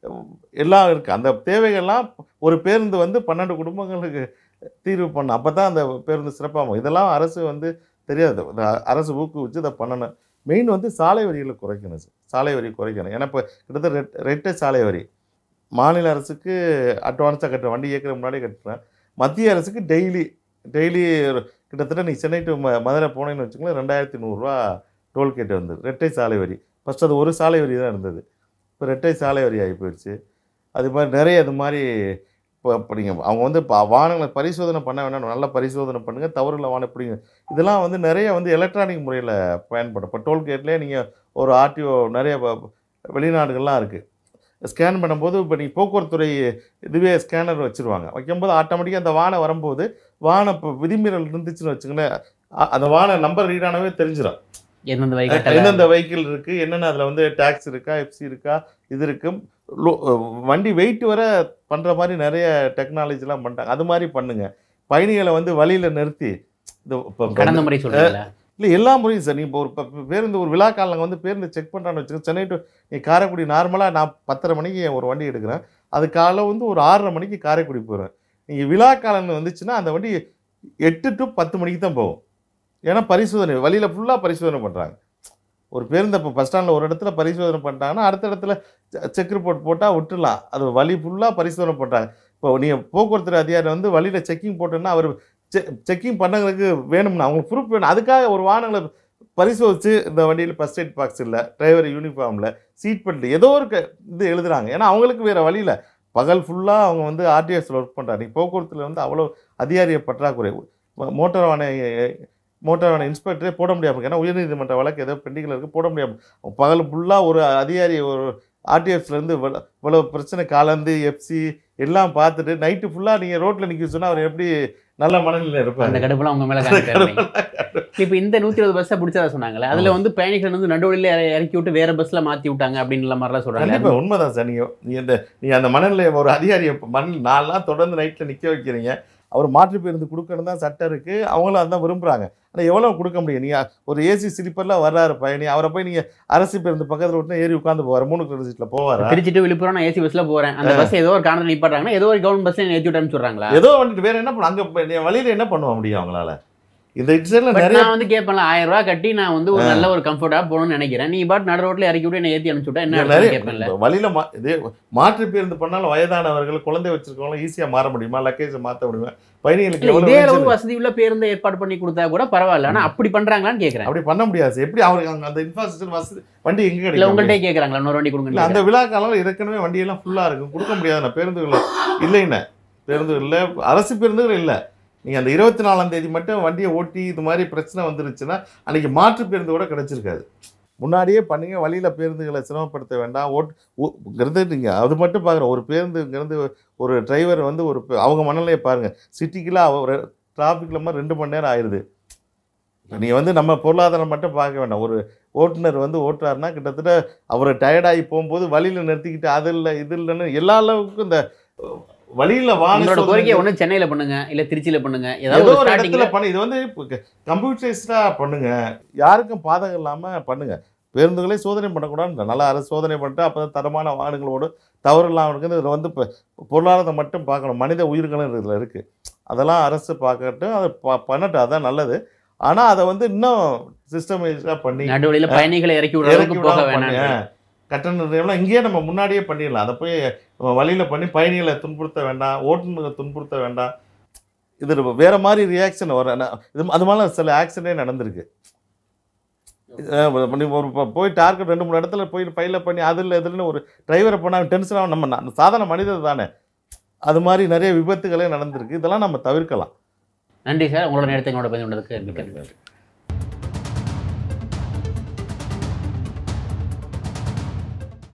எல்லாம் இருக்குது அந்த தேவைகள்லாம் ஒரு பேருந்து வந்து பன்னெண்டு குடும்பங்களுக்கு தீர்வு பண்ணணும் அப்போ தான் அந்த பேருந்து சிறப்பாகும் இதெல்லாம் அரசு வந்து தெரியாது இந்த அரசு ஊக்குவிச்சு இதை பண்ணணும் மெயின் வந்து சாலை வரிகளை குறைக்கணும் சார் சாலை வரி குறைக்கணும் ஏன்னா இப்போ கிட்டத்தட்ட ரெட் ரெட்டை சாலை வரி மாநில அரசுக்கு அட்வான்ஸாக கட்டுறேன் வண்டி இயக்கிற முன்னாடி கட்டுறேன் மத்திய அரசுக்கு டெய்லி டெய்லி கிட்டத்தட்ட நீ சென்னை டு ம மதுரை போனேன்னு வச்சுக்கோங்களேன் ரெண்டாயிரத்தி நூறுரூவா டோல்கேட் வந்தது ரெட்டை சாலை வரி ஃபஸ்ட் அது ஒரு சாலை வரி தான் இருந்தது இப்போ ரெட்டை சாலை வரி ஆகி போயிடுச்சு அது மாதிரி நிறைய அது மாதிரி இப்போ இப்போ நீங்கள் அவங்க வந்து இப்போ வாகனங்களை பரிசோதனை பண்ண வேண்டாம் நல்லா பரிசோதனை பண்ணுங்கள் தவறுல வாகனம் பிடிங்க இதெல்லாம் வந்து நிறைய வந்து எலக்ட்ரானிக் முறையில் பயன்படும் இப்போ டோல்கேட்லேயே நீங்கள் ஒரு ஆர்டிஓ நிறைய வ- வெளிநாடுகள்லாம் இருக்குது ஸ்கேன் பண்ணும்போது இப்போ நீ போக்குவரத்துறை இதுவே ஸ்கேனர் வச்சுருவாங்க வைக்கும்போது ஆட்டோமேட்டிக்காக அந்த வாகனம் வரும்போது வாகனம் இப்போ விதிமீறல் இருந்துச்சுன்னு வச்சுங்களேன் அ- அந்த வாகன நம்பர் ரீடானவே தெரிஞ்சிடும் எந்தெந்த வெஹிக்கிள் எந்தெந்த வெஹிக்கிள் இருக்குது என்னென்ன அதில் வந்து டேக்ஸ் இருக்கா எஃப்சி இருக்கா இது இருக்கு லோ வண்டி வெயிட் வர பண்ணுற மாதிரி நிறைய டெக்னாலஜிலாம் பண்ணிட்டாங்க அது மாதிரி பண்ணுங்க பயணிகளை வந்து வழியில் நிறுத்தி இது இப்போ கடந்த முறை சொல்றீங்களா இல்லை எல்லா முறையும் சார் நீ இப்போ ஒரு ப- பேருந்து ஒரு விழா காலம் வந்து பேருந்து செக் பண்ணுறான்னு வச்சுக்கோங்க சென்னை டு நீ காரைக்குடி நார்மலாக நான் பத்தரை மணிக்கு ஒரு வண்டி எடுக்கிறேன் அது காலை வந்து ஒரு ஆறரை மணிக்கு காரைக்குடி போகிறேன் நீங்கள் விழா காலம் வந்துச்சுன்னா அந்த வண்டி எட்டு டு பத்து மணிக்கு தான் போகும் ஏன்னா பரிசோதனை வழியில் ஃபுல்லாக பரிசோதனை பண்ணுறாங்க ஒரு பேருந்து இப்போ பஸ் ஸ்டாண்டில் ஒரு இடத்துல பரிசோதனை பண்ணிட்டாங்கன்னா அடுத்த இடத்துல செக் ரிப்போர்ட் போட்டால் விட்டுடலாம் அது வழி ஃபுல்லாக பரிசோதனை பண்ணுறாங்க இப்போ நீங்கள் போக்குவரத்து அதிகாரி வந்து வழியில் செக்கிங் போட்டோன்னா அவர் செக்கிங் பண்ணவங்களுக்கு வேணும்னா அவங்களுக்கு ப்ரூஃப் வேணும் அதுக்காக ஒரு வாகனங்களை பரிசோதித்து இந்த வண்டியில் ஃபஸ்ட் எய்ட் பாக்ஸ் இல்லை டிரைவர் யூனிஃபார்மில் சீட் பெல்ட் ஏதோ ஒரு க- இது எழுதுறாங்க ஏன்னா அவங்களுக்கு வேறு வழியில் பகல் ஃபுல்லாக அவங்க வந்து ஆர்டிஎஸில் ஒர்க் பண்ணுறாங்க போக்குவரத்தில் வந்து அவ்வளோ அதிகாரிய பற்றாக்குறை மோ- மோட்டார் வாகன மோட்டார் வேணும் இன்ஸ்பெக்டரே போட முடியாமல் ஏன்னா உயர்நீதிமன்ற வழக்கு ஏதோ பெண்டிங்கில் இருக்குது போட முடியாமல் பகல் ஃபுல்லாக ஒரு அதிகாரி ஒரு ஆர்டிஎஃப்லேருந்து இவ்வளோ பிரச்சனை கலந்து எஃப்சி எல்லாம் பார்த்துட்டு நைட்டு ஃபுல்லாக நீங்கள் ரோட்டில் நிற்க சொன்னால் அவர் எப்படி நல்ல மனநிலையில் அந்த இருப்பார் கடுப்புலாம் உங்க மேல காமிக்கிறாங்க இப்போ இந்த நூத்தி இருபது பஸ்ஸை பிடிச்சதா சொன்னாங்கல்ல அதுல வந்து பயணிகள் வந்து நடுவழியில இற- இறக்கி விட்டு வேற பஸ்ல மாத்தி விட்டாங்க அப்படின்ற மாதிரிலாம் சொல்றாங்க கண்டிப்பாக உண்மைதான் சார் நீங்கள் நீ அந்த நீ அந்த மனநிலை ஒரு அதிகாரியை மண் நாலு நாள் தொடர்ந்து நைட்டில் நிற்க வைக்கிறீங்க அவர் மாற்று பேருந்து கொடுக்கணும் தான் சட்டம் இருக்குது அவங்களும் அதான் விரும்புகிறாங்க ஆனால் எவ்வளோ கொடுக்க முடியும் நீங்கள் ஒரு ஏசி ஸ்லீப்பரில் வர்றாரு பயணி அவரை போய் நீங்கள் அரசு பேருந்து பக்கத்தில் விட்டு ஏறி உட்காந்து போவார் மூணு கிலோ சீட்டில் போவாரா திருச்சி to விழுப்புரம் நான் ஏசி பஸ்ல போறேன் அந்த பஸ் ஏதோ ஒரு காரணத்தை நிப்பாட்டாங்கன்னா ஏதோ ஒரு கவர்மெண்ட் பஸ்ல ஏற்றி விட்டான்னு சொல்றாங்களா ஏதோ வந்துட்டு வேற என்ன பண்ண அங்கே வழியில் என்ன பண்ண முடியும் அவங்களால இந்த இட்ஸில் பட் நிறைய நான் வந்து கேட்பேன்ல ஆயிரம் ரூபாய் கட்டி நான் வந்து ஒரு நல்ல ஒரு கம்ஃபர்டா போகணும்னு நினைக்கிறேன் நீ பாட்டு நடு ரோட்ல இறக்கி விட்டு என்ன ஏத்தி அனுப்பிச்சு விட்டா என்ன நிறைய அர்த்தம் கேட்பேன்ல வழியில் மா இதே மாற்று பேருந்து பண்ணாலும் வயதானவர்கள் குழந்தை வச்சிருக்கவங்களும் ஈஸியாக மாற முடியுமா லக்கேஜை மாற்ற முடியுமா பயணிகளுக்கு இல்ல எவ்வளோ இதே வெளிச்சம் அளவு வசதி உள்ள பேருந்து ஏற்பாடு பண்ணி கொடுத்தா கூட பரவாயில்ல ஆனா அப்படி பண்றாங்களான்னு கேக்குறேன் அப்படி பண்ண முடியாது சார். எப்படி அவருக்கு அங்க அந்த இன்ஃப்ராஸ்ட்ரக்சர் வசதி வண்டி எங்க இல்ல கிடைக்கும் உங்கள்கிட்ட கேக்குறாங்களா இன்னொரு வண்டி இல்ல கொடுங்க அந்த விழா காலம் ஏற்கனவே வண்டியெல்லாம் ஃபுல்லா இருக்கும் கொடுக்க முடியாது பேருந்துகள் இல்லைண்ணே பேருந்து இல்லை அரசு பேருந்துகள் இல்லை நீங்க அந்த இருபத்தி நாலாம் தேதி மட்டும் வண்டியை ஓட்டி இது மாதிரி பிரச்சனை வந்துருச்சுன்னா அன்னைக்கு மாற்று பேருந்து கூட கிடைச்சிருக்காது முன்னாடியே பண்ணுங்க வழியில பேருந்துகளை சிரமப்படுத்த வேண்டாம் ஓட் ஓங்கிறது நீங்க அது மட்டும் பார்க்குறோம் ஒரு பேருந்துங்கிறது ஒரு டிரைவர் வந்து ஒரு பே- அவங்க மனநிலையை பாருங்க சிட்டிக்கெலாம் ஒரு டிராஃபிக்கில் மாதிரி ரெண்டு மணி நேரம் ஆயிடுது நீ வந்து நம்ம பொருளாதாரம் மட்டும் பார்க்க வேண்டாம் ஒரு ஓட்டுநர் வந்து ஓட்டுறாருன்னா கிட்டத்தட்ட அவர் டயர்டாகி போகும்போது வழியில் நிறுத்திக்கிட்டு அது இல்லை இது இல்லைன்னு எல்லா அளவுக்கும் இந்த வழியில் உங்களோட கோரிக்கையை வாங்க ஒண்ணு சென்னையில பண்ணுங்க இல்ல திருச்சியில பண்ணுங்க ஏதோ ஏதாவது ஒரு ஸ்டார்டிங்ல இடத்துல பண்ணு இது வந்து கம்ப்யூட்டரைஸ்டாக பண்ணுங்க யாருக்கும் பாதகம் இல்லாமல் பண்ணுங்க பேருந்துகளே சோதனை பண்ணக்கூடாது நல்லா அரசு சோதனை பண்ணிட்டு அப்போ தரமான வாகனங்களோடு தவறு இல்லாமல் இருக்குது இதில் வந்து இப்போ பொருளாதாரத்தை மட்டும் பார்க்கணும் மனித உயிர்களும் இதில் இருக்குது அதெல்லாம் அரசு பார்க்கட்டும் அதை ப- பண்ணட்டும் அதான் நல்லது ஆனால் அதை வந்து இன்னும் சிஸ்டமைஸாக பண்ணி நடுவழியில பயணிகளை இறக்கி விடுற இறக்கி அளவுக்கு போக விடாம வேணாம் பண்ணுங்க. கட்டண நிர்ணயம்லாம் இங்கேயே நம்ம முன்னாடியே பண்ணிடலாம் அதை போய் நம்ம வழியில் பண்ணி பயணிகளை துன்புறுத்த வேண்டாம் ஓட்டுநர்களை துன்புறுத்த வேண்டாம் இது ரொம்ப வேற மாதிரி ரியாக்ஷன் வர நான் இது அது மாதிரி சில ஆக்சிடென்டே நடந்திருக்கு அஹ் பண்ணி ஒரு ப- போய் டார்கெட் ரெண்டு மூணு இடத்துல போய் பையில பண்ணி அதில் இதுலன்னு ஒரு டிரைவரை பண்ணால் டென்ஷன் ஆகும் நம்ம நா- சாதாரண மனிதர் தானே அது மாதிரி நிறைய விபத்துகளே நடந்திருக்கு இதெல்லாம் நம்ம தவிர்க்கலாம் நன்றி சார் உங்களோட நேரத்தை எங்களோட பதிவு கொண்டதுக்கு மிக்க நன்றி.